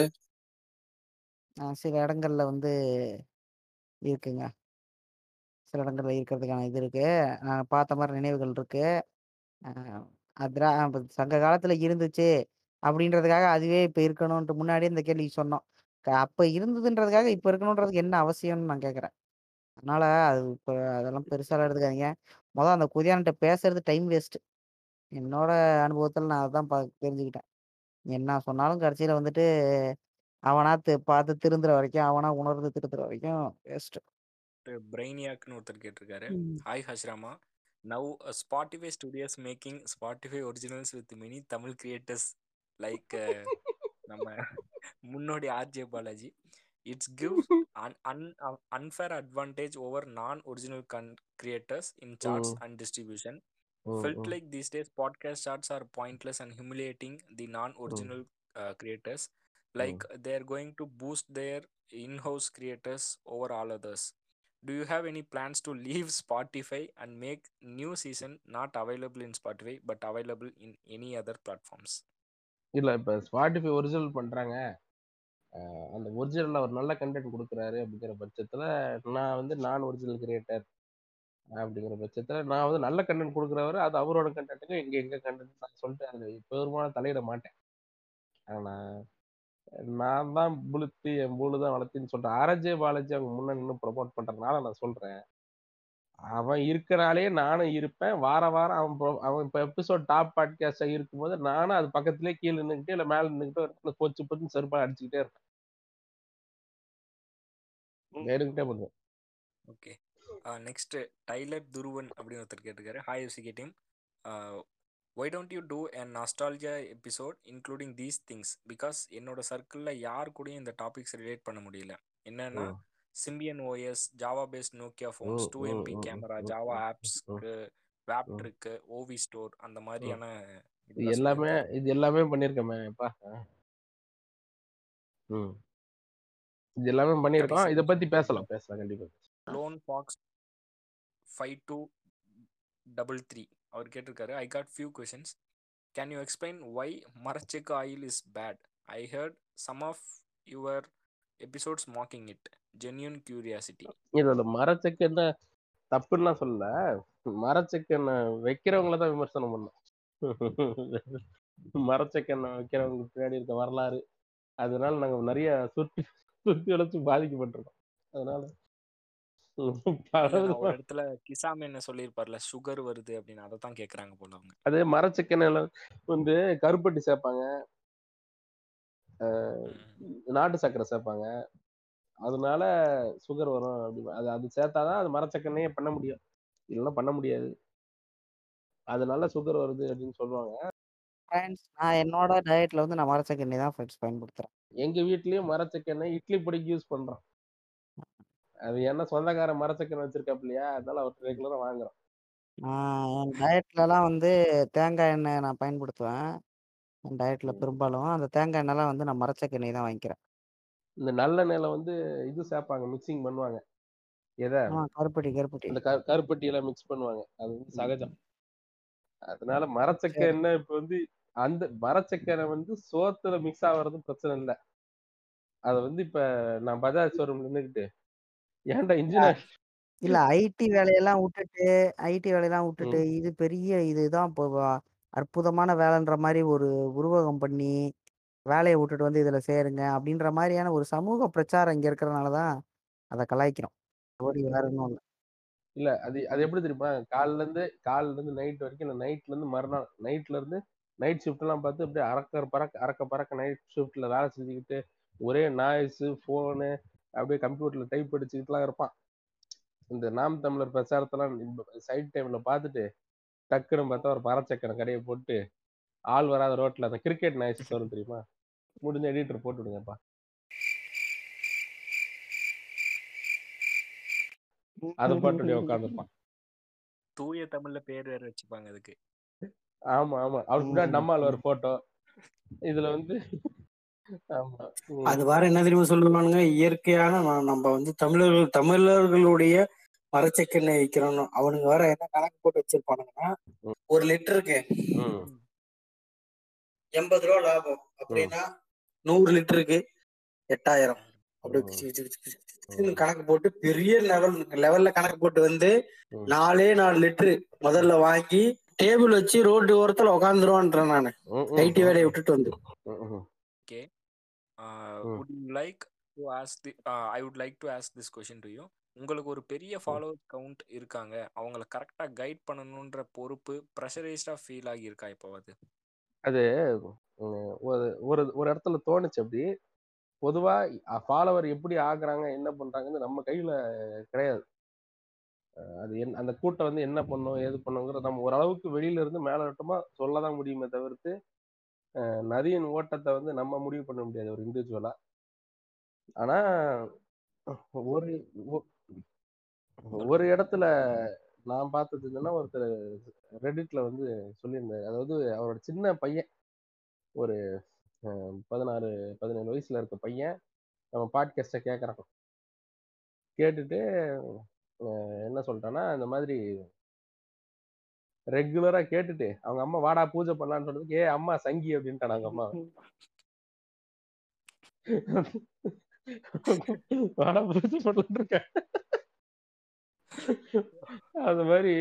ஆஹ் சில இடங்கள்ல வந்து இருக்குங்க சில இடங்கள்ல இருக்கிறதுக்கான இது இருக்கு நான் பார்த்த மாதிரி நினைவுகள் இருக்கு ஆஹ் அத்ரா அப்ப சங்க காலத்துல இருந்துச்சு அப்படின்றதுக்காக அதுவே இப்ப இருக்கணும்ன்ட்டு முன்னாடியே இந்த கேள்வி சொன்னோம் க- அப்ப இருந்ததுன்றதுக்காக இப்ப இருக்கணுன்றதுக்கு என்ன அவசியம்னு நான் கேக்குறேன் அதனால அது இப்ப அதெல்லாம் பெருசாலாம் எடுத்துக்காதீங்க முதல்ல அந்த குதியான்ட்ட பேசுறது டைம் வேஸ்ட் என்னோட அனுபவத்துல நான் அதான் பா தெரிஞ்சுக்கிட்டேன் என்ன சொன்னாலும் கடைசியில வந்துட்டு அவனா தி- பார்த்து திருந்துற வரைக்கும் அவனா உணர்ந்து திருந்துற வரைக்கும் வேஸ்ட் பிரெயினியாக்னு ஒருத்தர் கேட்டிருக்காரு hi Hashirama now Spotify studios making Spotify originals with many Tamil creators like நம்ம முன்னோடி RJ Balaji it's give an an unfair advantage over non original con creators in charts hmm, and distribution hmm, felt ம், like these days podcast charts are pointless and humiliating the ம், non-original uh, creators ம். like they're going to boost their in-house creators over all others do you have any plans to leave spotify and make new season not available in spotify but available in any other platforms இல்ல இப்ப Spotify original பண்றாங்க அஹ் அந்த ஒரிஜினல்ல ஒரு நல்ல content கொடுக்குறாரு அப்படிங்கிற பட்சத்துல நான் வந்து நான் ஒரிஜினல் கிரியேட்டர் அப்படிங்கிற பட்சத்துல நான் வந்து நல்ல கண்டென்ட் கொடுக்குறவரு அது அவரோட கண்டென்ட்டுக்கு எங்க எங்க கண்டென்ட் நான் சொல்லிட்டு அதுல பெரும்பாலும் தலையிட மாட்டேன் ஆனா நான் தான் புளுத்தி என் பூலு தான் வளர்த்தின்னு சொல்றேன் அரஜே பாலாஜி அவங்க முன்ன நின்று ப்ரொமோட் பண்றதுனால நான் சொல்றேன் அவன் இருக்கனாலே நானும் இருப்பேன் வார வாரம் அவன் pro- அவன் இப்போ எபிசோட் டாப் பாட்காஸ்டா இருக்கும்போது நானும் அது பக்கத்துலேயே கீழே நின்றுக்கிட்டு இல்லை மேலே நின்றுக்கிட்டு ஒரு இடத்துல கொச்சு பொச்சு செருப்பா அடிச்சுக்கிட்டே இருப்பேன் வேணுங்கிட்டே பண்ணுவேன் ஓகே நெக்ஸ்ட் டைலர் துருவன் அப்படின்னு ஒருத்தர் கேட்டிருக்காரு hi UCK team why don't you do a nostalgia episode including these things because என்னோட சர்க்கிளில் யார் கூடயும் இந்த டாபிக்ஸ் ரிலேட் பண்ண முடியல என்னன்னா hmm Symbian OS Java based Nokia phones hmm two hmm MP hmm hmm camera ம் ஜாவா ம் ம் ஆப்ஸ்க்கு ம் வேப்ட்ருக்கு ஓவி ஸ்டோர் அந்த ம் மாதிரியான இது இதெல்லாம் எல்லாமே சொல்லியிருக்காரு இது எல்லாமே பண்ணியிருக்கேன் எப்பா ம் இது எல்லாமே பண்ணியிருக்கோம் கடைசி இதை பத்தி கொஸ்டின் பேசலாம் பேசலாம் கண்டிப்பா clone fox five two double three அவர் கேட்டிருக்காரு I got few questions can you explain why marachekku oil is bad I heard some of your episodes mocking it genuine curiosity இதுல மரச்செக்கெண்ண தப்புன்னா சொல்லல மரச்செக்கெண்ண வைக்கிறவங்கள தான் விமர்சனம் பண்ணும் மரச்செக்கெண்ண வைக்கிறவங்க பின்னாடி இருக்க வரலாறு அதனால நாங்க நிறைய சுற்றி சுத்தி வளைச்சு பாதிக்கப்பட்டிருக்கோம் அதனால பல இல்ல நான் விதமா- ஒரு இடத்துல கிசாம் என்ன சொல்லியிருப்பார்ல சுகர் வருது அப்படின்னு அதை தான் கேக்குறாங்க போல அவங்க அதே மரச்செக்கெண்ணெயில வந்து கருப்பட்டி சேர்ப்பாங்க ம். நாட்டு சர்க்கரை சேர்ப்பாங்க அதனால சுகர் வரும் அப்படி அது அது சேர்த்தாதான் அது மரச்செக்கெண்ணையே பண்ண முடியும் இல்லைன்னா பண்ண முடியாது அதனால சுகர் வருது அப்படின்னு சொல்லுவாங்க ஃப்ரெண்ட்ஸ் நான் என்னோட டயட்ல வந்து நான் மரச்சக்கண்ணி தான் ஃப்ரெண்ட்ஸ் பயன்படுத்துறேன் எங்க வீட்லயும் மரச்செக்கெண்ணெய் இட்லி பொடிக்கு யூஸ் பண்றோம் அது என்ன சொந்தக்கார மரச்செக்கெண்ணெய் வச்சிருக்காப்லையா அதனால அவர் ரெகுலரா வாங்குறோம் நான் என் டயட்லலாம் வந்து தேங்காய் எண்ணெய் நான் பயன்படுத்துவேன் என் டயட்ல பெரும்பாலும் அந்த தேங்காய் எண்ணெய்லாம் வந்து நான் மரச்சக்கண்ணி தான் வாங்கிக்கிறேன் இந்த நல்லெண்ணெயில வந்து இது சேர்ப்பாங்க மிக்சிங் பண்ணுவாங்க எதை ஆ கருப்பட்டி கருப்பட்டி இந்த கரு- கருப்பட்டியில மிக்ஸ் பண்ணுவாங்க அது வந்து சகஜம் அதனால மரச்செக்க சரி எண்ணெய் இப்ப வந்து அந்த மரச்செக்கரை வந்து சோத்துல மிக்ஸ் ஆகுறது பிரச்சனை இல்லை அத வந்து இப்ப நான் பஜாஜ் ஷோரூம்ல நின்னுக்கிட்டு ஏன்டா இன்ஜினியர் இல்ல ஐடி வேலையெல்லாம் விட்டுட்டு ஐடி வேலையெல்லாம் விட்டுட்டு இது பெரிய இதுதான் இப்போ வ- அற்புதமான வேலைன்ற மாதிரி ஒரு உருவகம் பண்ணி வேலையை விட்டுட்டு வந்து இதுல சேருங்க அப்படின்ற மாதிரியான ஒரு சமூக பிரச்சாரம் இங்க இருக்கிறனால தான் அதை கலாய்க்கிறோம் ஓடி வேற ஒன்றும் இல்லை இல்ல அது அது எப்படி தெரியுமா காலைல இருந்து காலைல இருந்து நைட் வரைக்கும் இல்லை நைட்ல இருந்து மறுநாள் நைட்ல இருந்து நைட் ஷிஃப்ட் எல்லாம் பார்த்து அப்படியே அறக்க பறக்க அறக்க பறக்க நைட் ஷிஃப்ட்ல வேலை செஞ்சுக்கிட்டு ஒரே நாய்ஸ் ஃபோனு அப்படியே கம்ப்யூட்டர்ல டைப் அடிச்சுக்கிட்டுலாம் இருப்பான் இந்த நாம் தமிழர் பிரச்சாரத்தெல்லாம் சைட் டைம்ல பார்த்துட்டு டக்குன்னு பார்த்தா ஒரு மரச்சக்கரை கடையை போட்டு ஆள் வராத ரோட்ல அந்த கிரிக்கெட் நாய்ஸ் வரும் தெரியுமா முடிஞ்ச எடிட்டர் போட்டு விடுங்கப்பா அதை போட்டு அப்படியே உட்காந்துருப்பான் தூய தமிழ்ல பேர் வேற வச்சுப்பாங்க அதுக்கு ஆமா ஆமா அவருக்கு முன்னாடி நம்மால் ஒரு போட்டோ இதுல வந்து ஆமா ம். அது வேற என்ன தெரியுமா சொல்லுவானுங்க இயற்கையான நா- நம்ம வந்து தமிழர்கள் தமிழர்களுடைய மரச்செக்கெண்ணெய் விற்கிறோம் அவனுங்க வேற என்ன கணக்கு போட்டு வச்சிருப்பானுங்கன்னா ம். ஒரு லிட்டருக்கு ம் எண்பது ரூபா லாபம் அப்படின்னா நூறு லிட்டருக்கு எட்டாயிரம் அப்படி ம். கிச்சு கிச்சு கிச்சு கிச்சு கிச்சுன்னு கணக்கு போட்டு பெரிய லெவல் லெவல்ல கணக்கு போட்டு வந்து ம். நாலே நாலு லிட்டரு முதல்ல வாங்கி டேபிள் வச்சு ரோட்டு ஓரத்துல உக்காந்துருவான்றேன் நானு ம், ம், ஐடி வேலையை விட்டுட்டு வந்து ம், ம். ஓகே ம். would you like to ask the uh, I would like to ask this question to you உங்களுக்கு ஒரு பெரிய ஃபாலோவர் கவுண்ட் இருக்காங்க அவங்கள கரெக்டா கைட் பண்ணணுன்ற பொறுப்பு ப்ரெஷரைஸ்டா ஃபீல் ஆகியிருக்கா இப்போவாது அது ம், ஒரு ஒரு ஒரு இடத்துல தோணுச்சு அப்படி பொதுவா ஃபாலோவர் எப்படி ஆகுறாங்க என்ன பண்றாங்கன்னு நம்ம கையில கிடையாது அஹ் அது என் அந்த கூட்டம் வந்து என்ன பண்ணும் ஏது பண்ணுங்கிற நம்ம ஓரளவுக்கு வெளியில இருந்து மேலோட்டமா சொல்லதான் முடியுமே தவிர்த்து அஹ் நதியின் ஓட்டத்தை வந்து நம்ம முடிவு பண்ண முடியாது ஒரு இண்டிவிஜுவலா ஆனா ஒரு ஒ- ஒரு இடத்துல நான் பார்த்தது என்னன்னா ஒருத்தர் ரெடிட்ல வந்து சொல்லியிருந்தாரு அதாவது அவரோட சின்ன பையன் ஒரு அஹ், பதினாறு பதினேழு வயசுல இருக்க பையன் நம்ம பாட்காஸ்ட கேட்கறான் கேட்டுட்டு அஹ், என்ன சொல்லிட்டான்னா இந்த மாதிரி ரெகுலரா கேட்டுட்டு அவங்க அம்மா வாடா பூஜை பண்ணலான்னு சொன்னதுக்கு ஏ அம்மா சங்கி அப்படின்ட்டான் அவங்க அம்மா வாடா பூஜை பண்ணலான்னு இருக்க அது மாதிரி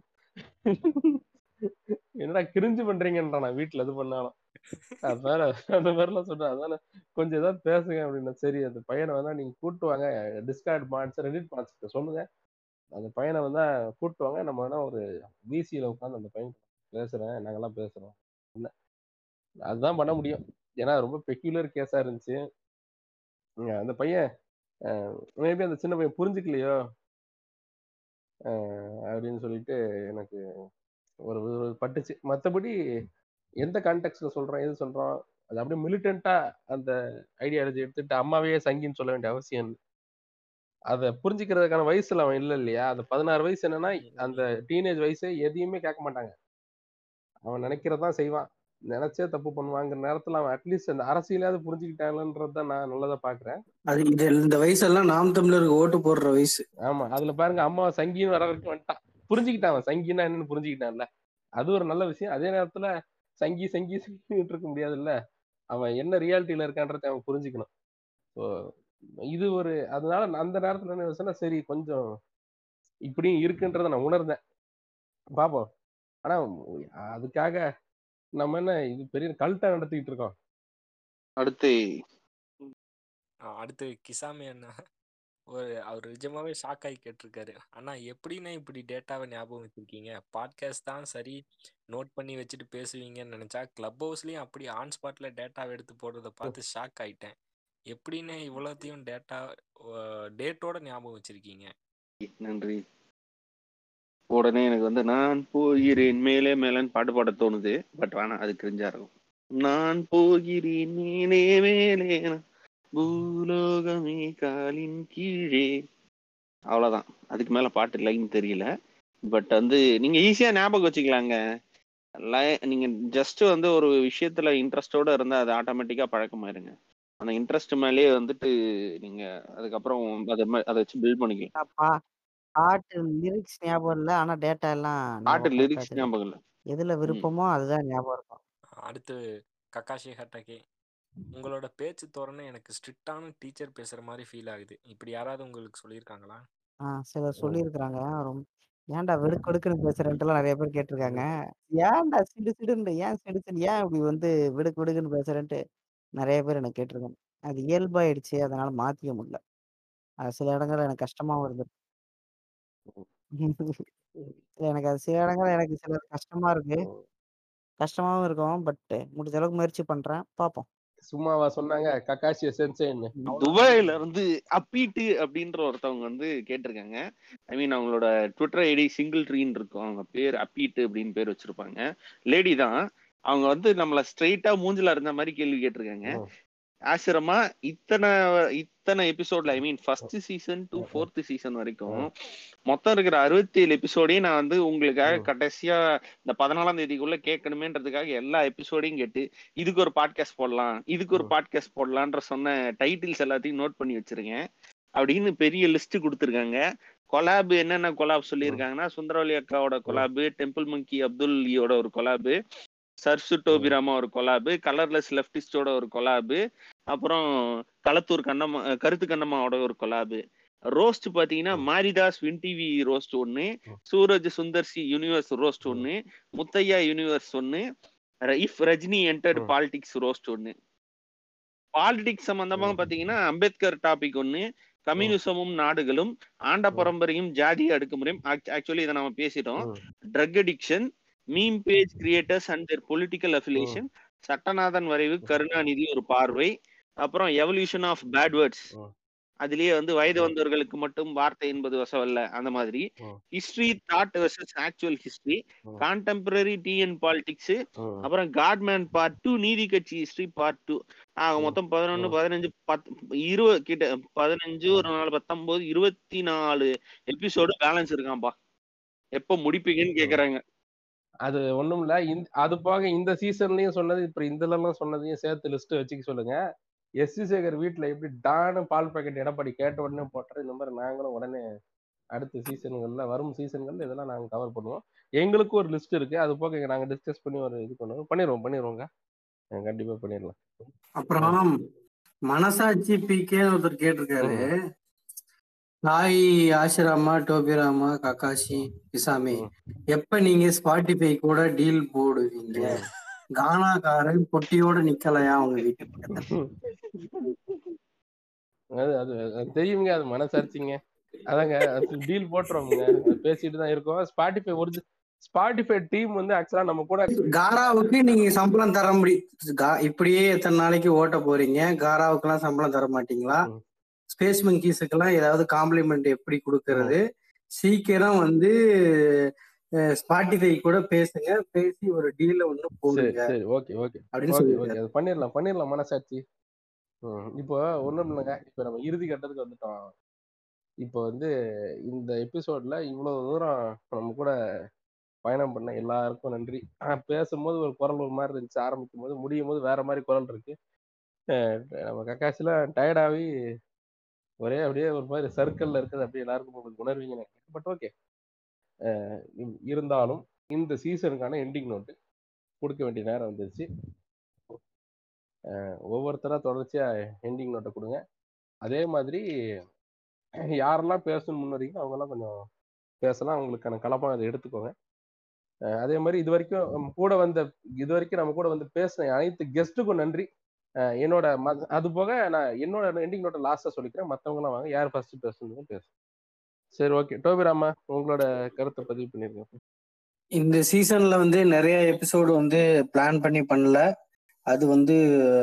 என்னடா கிரிஞ்சு பண்றீங்கன்றான் நான் வீட்டுல இது பண்ணாலும் அதனால அந்த மாதிரிலாம் சொல்றேன் அதனால கொஞ்சம் ஏதாவது பேசுங்க அப்படின்னா சரி அந்த பையனை வந்தா நீங்க கூட்டு வாங்க டிஸ்கார்ட் மாட்ஸ் ரெடிட் மாட்ஸ் சொல்லுங்க அந்த பையனை வந்தா கூட்டு வாங்க நம்ம வேணா ஒரு பிசியில உட்காந்து அந்த பையன் பேசுறேன் நாங்கெல்லாம் பேசுறோம் இல்ல அதுதான் பண்ண முடியும் ஏன்னா ரொம்ப பெக்யூலர் கேஸா இருந்துச்சு உம், அந்த பையன் மேபி அந்த சின்ன பையன் புரிஞ்சுக்கலையோ அஹ், அப்படின்னு சொல்லிட்டு எனக்கு ஒரு ஒரு பட்டுச்சு மற்றபடி எந்த கான்டெக்ட்ல சொல்றோம் எது சொல்றோம் அது அப்படியே மிலிட்டண்டா அந்த ஐடியாலஜி எடுத்துட்டு அம்மாவையே சங்கின்னு சொல்ல வேண்டிய அவசியம் இல்லை அதை புரிஞ்சுக்கிறதுக்கான வயசுல அவன் இல்லை இல்லையா அந்த பதினாறு வயசு என்னன்னா அந்த டீனேஜ் வயசு எதையுமே கேட்க மாட்டாங்க அவன் நினைக்கிறதான் செய்வான் நினைச்சே தப்பு பண்ணுவாங்கிற நேரத்துல அவன் அட்லீஸ்ட் அந்த அரசியலாவது புரிஞ்சுக்கிட்டாங்கன்றது தான் நான் நல்லதா பாக்குறேன் அது இது இந்த வயசெல்லாம் நாம் தமிழருக்கு ஓட்டு போடுற வயசு ஆமா அதுல பாருங்க அம்மா சங்கின்னு வர வரைக்கும் வந்துட்டான் புரிஞ்சுக்கிட்டான் அவன் சங்கின்னா என்னன்னு புரிஞ்சுக்கிட்டான்ல அது ஒரு நல்ல விஷயம் அதே நேரத்துல சங்கி சங்கி சங்கிட்டு இருக்க முடியாதுல்ல அவன் என்ன ரியாலிட்டியில இருக்கான்றதை அவன் புரிஞ்சுக்கணும் ஸோ இது ஒரு அதனால நான் அந்த நேரத்துல என்ன யோசிச்சேன்னா சரி கொஞ்சம் இப்படியும் இருக்குன்றத நான் உணர்ந்தேன் பாப்போம் ஆனா அதுக்காக நம்ம என்ன இது பெரிய கல்ட்டா நடத்திக்கிட்டு இருக்கோம் அடுத்து ஆ, அடுத்து கிசாமி அண்ணா ஒரு அவர் நிஜமாவே ஷாக் ஆகி கேட்டிருக்காரு அண்ணா எப்படிண்ணே இப்படி டேட்டாவை ஞாபகம் வச்சிருக்கீங்க பாட்காஸ்ட் தான் சரி நோட் பண்ணி வச்சுட்டு பேசுவீங்கன்னு நினைச்சா கிளப் ஹவுஸ்லயும் அப்படி ஆன் ஸ்பாட்ல டேட்டாவை எடுத்து போடுறத பார்த்து ஷாக் ஆயிட்டேன் எப்படிண்ணே இவ்வளோத்தையும் டேட்டா டேட்டோட ஞாபகம் வச்சிருக்கீங்க நன்றி உடனே எனக்கு வந்து நான் போகிறேன் மேலே மேலேன்னு பாட்டு பாட தோணுது பட் வேணாம் அது கிரிஞ்சா இருக்கும் நான் போகிறேன் மேலே மேலே பூலோகமே காலின் கீழே அவ்வளவுதான் அதுக்கு மேல பாட்டு லைன் தெரியல பட் வந்து நீங்க ஈஸியா ஞாபகம் வச்சுக்கலாங்க லை- நீங்க ஜஸ்ட் வந்து ஒரு விஷயத்துல இன்ட்ரெஸ்டோட இருந்தா அது ஆட்டோமேட்டிக்கா பழக்கமாயிருங்க அந்த இன்ட்ரெஸ்ட் மேலேயே வந்துட்டு நீங்க அதுக்கப்புறம் அதை ம- அதை வச்சு பில்ட் பண்ணிக்கலாம் பா- பாட்டு லிரிக்ஸ் ஞாபகம் இல்ல ஆனா டேட்டா எல்லாம் பாட்டு ஞாபகம் கரெக்டா லிரிக்ஸ் தெரியும் ஞாபகம் இல்ல எதுல ம். விருப்பமோ அதுதான் ஞாபகம் இருக்கும் அடுத்து கக்காஷி ஹட்டாக்கே உங்களோட பேச்சு தோரணை எனக்கு ஸ்ட்ரிக்டான டீச்சர் பேசுற மாதிரி ஃபீல் ஆகுது இப்படி யாராவது உங்களுக்கு சொல்லியிருக்காங்களா ஆ சிலர் சொல்லியிருக்கிறாங்க ரொம்ப ஏன்டா வெடுக்கு வெடுக்குன்னு பேசுறேன்ட்டுலாம் நிறைய பேர் கேட்டிருக்காங்க ஏன்டா சிடு சிடுன்னு ஏன் சிடு சிடு ஏன் இப்படி வந்து வெடுக்கு வெடுக்குன்னு பேசுறேன்ட்டு நிறைய பேர் எனக்கு கேட்டிருக்காங்க அது இயல்பாயிடுச்சு அதனால மாத்திக்க முடியல அது சில இடங்கள்ல எனக்கு கஷ்டமாவும் இருந்தது எனக்கு அது சில இடங்கள்ல எனக்கு சில கஷ்டமா இருக்கு கஷ்டமாவும் இருக்கும் பட் முடிஞ்ச அளவுக்கு முயற்சி பண்றேன் பார்ப்போம் சும்மாவா சொன்னாங்க கக்காசிய சென்சேன்னு துபாயில இருந்து அப்பீட்டு அப்படின்ற ஒருத்தவங்க வந்து கேட்டிருக்காங்க ஐ மீன் அவங்களோட ட்விட்டர் ஐடி சிங்கிள் ட்ரீன்னு இருக்கும் அவங்க பேர் அப்பீட்டு அப்படின்னு பேர் வச்சிருப்பாங்க லேடி தான் அவங்க வந்து நம்மள ஸ்ட்ரெயிட்டா மூஞ்சில இருந்த மாதிரி கேள்வி கேட்டிருக்காங்க ம். ஆசிரமா இத்தனை இத்தனை எபிசோட்ல I mean first season to fourth season வரைக்கும் மொத்தம் இருக்கிற அறுபத்தி ஏழு எபிசோடையும் நான் வந்து உங்களுக்காக ம். கடைசியா இந்த பதினாலாம் தேதிக்குள்ள கேட்கணுமேன்றதுக்காக எல்லா எபிசோடையும் கேட்டு இதுக்கு ஒரு பாட்காஸ்ட் போடலாம் இதுக்கு ஒரு ம். பாட்காஸ்ட் போடலான்ற சொன்ன டைட்டில்ஸ் எல்லாத்தையும் நோட் பண்ணி வச்சிருக்கேன் அப்படின்னு பெரிய லிஸ்ட் கொடுத்துருக்காங்க கொலாபு என்னென்ன கொலாப் சொல்லியிருக்காங்கன்னா சுந்தரவலி அக்காவோட கொலாபு டெம்பிள் மங்கி அப்துல் லியோட ஒரு கொலாபு சர்சு டோபிராமா ஒரு கொலாபு கலர்லெஸ் லெப்டிஸ்டோட ஒரு கொலாபு அப்புறம் களத்தூர் கண்ணம்மா அஹ் கருத்து கண்ணம்மாவோட ஒரு கொலாபு ரோஸ்ட் பாத்தீங்கன்னா மாரிதாஸ் வின் டிவி ரோஸ்ட் ஒன்னு சூரஜ் சுந்தர்சி யூனிவர்ஸ் ரோஸ்ட் ஒன்னு முத்தையா யூனிவர்ஸ் ஒன்னு if Rajini entered hmm. Politics roast ஒன்னு பாலிடிக்ஸ் சம்பந்தமா ம். பாத்தீங்கன்னா அம்பேத்கர் டாபிக் ஒன்னு கம்யூனிசமும் நாடுகளும் ஆண்ட பரம்பரையும் ஜாதி அடுக்குமுறையும் ஆக்சுவலி இதை நம்ம பேசிட்டோம் ம். Drug addiction meme page creators and their political affiliation Sattanathan வரைவு கருணாநிதி ஒரு பார்வை அப்புறம் எவல்யூஷன் ஆஃப் பேட் வேர்ட்ஸ் ம். அதுலயே வந்து வயது வந்தவர்களுக்கு மட்டும் வார்த்தை என்பது வசவல்ல அந்த மாதிரி ம். History thought versus actual history hmm. Contemporary TN politics hmm. அப்புறம் காட்மேன் பார்ட் டூ நீதி கட்சி ஹிஸ்டரி பார்ட் டூ ஆக மொத்தம் பதினொன்னு ம். பதினஞ்சு பத்து இருபது கிட்ட பதினஞ்சு ஒரு நாலு பத்தொன்பது இருபத்தி நாலு எபிசோடு பேலன்ஸ் இருக்கான்பா எப்ப முடிப்பீங்கன்னு கேக்குறாங்க அது ஒண்ணும் இல்ல இந்த அது போக இந்த சீசன்லயும் சொன்னது இப்ப இதுலலாம் சொன்னதையும் சேர்த்து லிஸ்ட் வச்சுக்க சொல்லுங்க எஸ் சி சேகர் வீட்டுல எப்படி டானு பால் பாக்கெட் எடப்பாடி கேட்ட உடனே போட்டுற இந்த மாதிரி நாங்களும் உடனே அடுத்த சீசன்கள்ல வரும் சீசன்கள்ல இதெல்லாம் நாங்க கவர் பண்ணுவோம் எங்களுக்கும் ஒரு லிஸ்ட் இருக்கு அது போக இங்க நாங்க டிஸ்கஸ் பண்ணி ஒரு இது பண்ணுவோம் பண்ணிடுவோம் பண்ணிடுவோங்க அஹ் கண்டிப்பா பண்ணிடலாம் அப்புறம் மனசாட்சி பிகேன்னு ஒருத்தர் கேட்டிருக்காரு சாய் ஆசிராமா டோபிராமா கக்காஷி இசாமி ம். எப்ப நீங்க ஸ்பாட்டிஃபை கூட டீல் போடுவீங்க கானாக்காரன் பொட்டியோட நிக்கலையா உங்க வீட்டு பக்கத்துல அது அது அது தெரியுங்க அது மனசாட்சிங்க அதாங்க டீல் போட்டுருவோங்க பேசிட்டு தான் இருக்கோம் ஸ்பாட்டிஃபை ஒரு ஸ்பாட்டிஃபை டீம் வந்து ஆக்சுவலா நம்ம கூட காராவுக்கு நீங்க சம்பளம் தர முடியும் கா- இப்படியே எத்தனை நாளைக்கு ஓட்ட போறீங்க காராவுக்கு எல்லாம் சம்பளம் தர மாட்டீங்களா ம். ஸ்பேஸ் மங்கீஸுக்கு எல்லாம் ஏதாவது காம்ப்ளிமெண்ட் எப்படி கொடுக்கறது சீக்கிரம் வந்து ஸ்பாட்டிஃபை கூட பேசுங்க பேசி ஒரு டீல ஒண்ணு சரி போடுங்க சரி ஓகே ஓகே அப்படின்னு ஓகே சொல்லிருக்காரு ஓகே அது பண்ணிடலாம் பண்ணிடலாம் மனசாட்சி ம் இப்போ ஒண்ணும் இல்லைங்க இப்போ நம்ம இறுதி கட்டத்துக்கு வந்துட்டோம் இப்போ வந்து இந்த எபிசோட்ல இவ்வளவு தூரம் நம்ம கூட பயணம் பண்ண எல்லாருக்கும் நன்றி ஆஹ் பேசும்போது ஒரு குரல் ஒரு மாதிரி இருந்துச்சு ஆரம்பிக்கும் போது முடியும் போது வேற மாதிரி குரல் இருக்கு அஹ் நம்ம கக்காசிலாம் டயர்டாகி ஒரே அப்படியே ஒரு மாதிரி சர்க்கிள்ல இருக்குது அப்படியே எல்லாருக்கும் உங்களுக்கு உணர்வீங்க பட் ஓகே இருந்தாலும் இந்த சீசனுக்கான எண்டிங் நோட்டு கொடுக்க வேண்டிய நேரம் வந்துருச்சு ஒவ்வொருத்தரா தொடர்ச்சியா எண்டிங் நோட்டை கொடுங்க அதே மாதிரி யாரெல்லாம் பேசணும்னு முன்னறிங்களோ அவங்கெல்லாம் கொஞ்சம் பேசலாம் அவங்களுக்கான களப்பம் அதை எடுத்துக்கோங்க அஹ் அதே மாதிரி இது வரைக்கும் நம்ம கூட வந்த இது வரைக்கும் நம்ம கூட வந்து பேசின அனைத்து கெஸ்ட்டுக்கும் நன்றி அஹ் என்னோட ம- அது போக நான் என்னோட எண்டிங் நோட்டை லாஸ்டா சொல்லிக்கிறேன் மத்தவங்கலாம் வாங்க யார் ஃபர்ஸ்ட் பேசணும் பேசு சரி ஓகே டோபிராமா உங்களோட கருத்தை பதிவு பண்ணிருங்க இந்த சீசன்ல வந்து நிறைய எபிசோடு வந்து பிளான் பண்ணி பண்ணல அது வந்து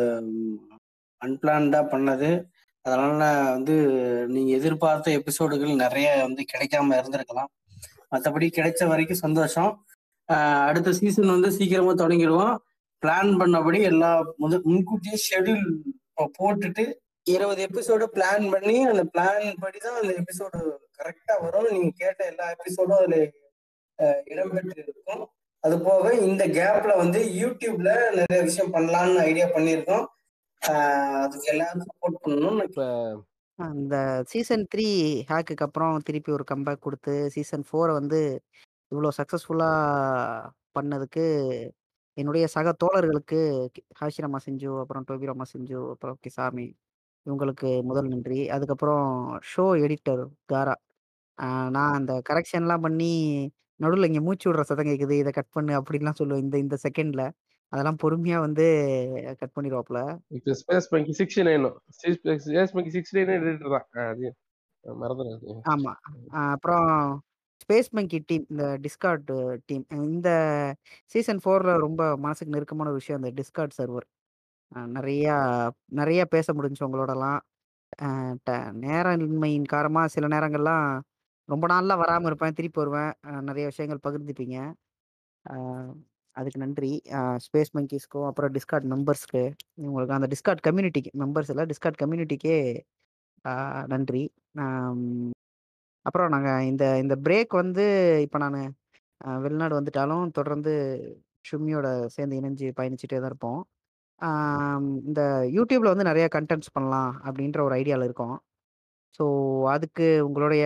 அன்பிளான்டா பண்ணது அதனால வந்து நீங்க எதிர்பார்த்த எபிசோடுகள் நிறைய வந்து கிடைக்காம இருந்திருக்கலாம் மற்றபடி கிடைச்ச வரைக்கும் சந்தோஷம் ஆஹ் அடுத்த சீசன் வந்து சீக்கிரமா தொடங்கிடுவோம் பிளான் பண்ணபடி எல்லா முத முன்கூட்டியே ஷெட்யூல் போட்டுட்டு இருபது எபிசோடு பிளான் பண்ணி அந்த பிளான் படி தான் அந்த எபிசோடு கரெக்டா வரும் நீங்க கேட்ட எல்லா எபிசோடும் அதுல அஹ் இடம்பெற்று இருக்கும் அது போக இந்த கேப்ல வந்து யூடியூப்ல நிறைய விஷயம் பண்ணலாம்னு ஐடியா பண்ணியிருக்கோம் ஆஹ் அதுக்கு எல்லாரும் சப்போர்ட் பண்ணணும் இப்ப இந்த சீசன் த்ரீ ஹேக்குக்கு அப்புறம் திருப்பி ஒரு கம்பேக் கொடுத்து சீசன் ஃபோரை வந்து இவ்வளோ சக்ஸஸ்ஃபுல்லாக பண்ணதுக்கு என்னுடைய சக தோழர்களுக்கு கி- ஹாஷிராமா செஞ்சு அப்புறம் டோபிராமா செஞ்சு அப்புறம் கிசாமி இவங்களுக்கு முதல் நன்றி அதுக்கப்புறம் ஷோ எடிட்டர் காரா ஆஹ் நான் அந்த கரெக்ஷன்லாம் பண்ணி நடுவில் இங்கே மூச்சு விடுற சத்தம் கேட்குது இதை கட் பண்ணு அப்படின்லாம் சொல்லுவேன் இந்த இந்த செகண்டில் அதெல்லாம் பொறுமையாக வந்து கட் பண்ணிடுவாப்புல இப்ப ஸ்பேஸ் பங்கி சிக்ஸ்டி நைனும் space funky sixty nine editor தான் அஹ் அது மறந்துடாது ஆமா. அ அப்புறம் ஸ்பேஸ் மங்கி டீம், இந்த டிஸ்கார்ட் டீம். இந்த சீசன் 4ல ரொம்ப மனசுக்கு நெருக்கமான விஷயம் அந்த டிஸ்கார்ட் சர்வர். அ நெறையா நெறைய பேச முடிஞ்சுச்சு உங்களோடலாம். அ ட நேரமின்மையின் காரணமா சில நேரங்கள்லாம் ரொம்ப நாள்லாம் வராம இருப்பேன். திருப்பி வருவேன். அ நெறைய விஷயங்கள் பகிர்ந்துப்பீங்க. அ அதுக்கு நன்றி. அ ஸ்பேஸ் மங்கீஸ்க்கும், அப்புறம் டிஸ்கார்ட் மெம்பர்ஸ்க்கு, உங்களுக்கு அந்த டிஸ்கார்ட் கம்யூனிட்டிக்கு மெம்பர்ஸ் இல்ல, டிஸ்கார்ட் கம்யூனிட்டிக்கே அ நன்றி. அம் அப்புறம் நாங்க இந்த இந்த பிரேக் வந்து இப்ப நானு அ வெளிநாடு வந்துட்டாலும் தொடர்ந்து ஷுமியோட சேர்ந்து இணைஞ்சு பயணிச்சுட்டே தான் இருப்போம். ஆம் இந்த யூடியூப்ல வந்து நெறைய கன்டென்ட்ஸ் பண்ணலாம் அப்படின்ற ஒரு ஐடியால இருக்கோம். ஸோ அதுக்கு உங்களுடைய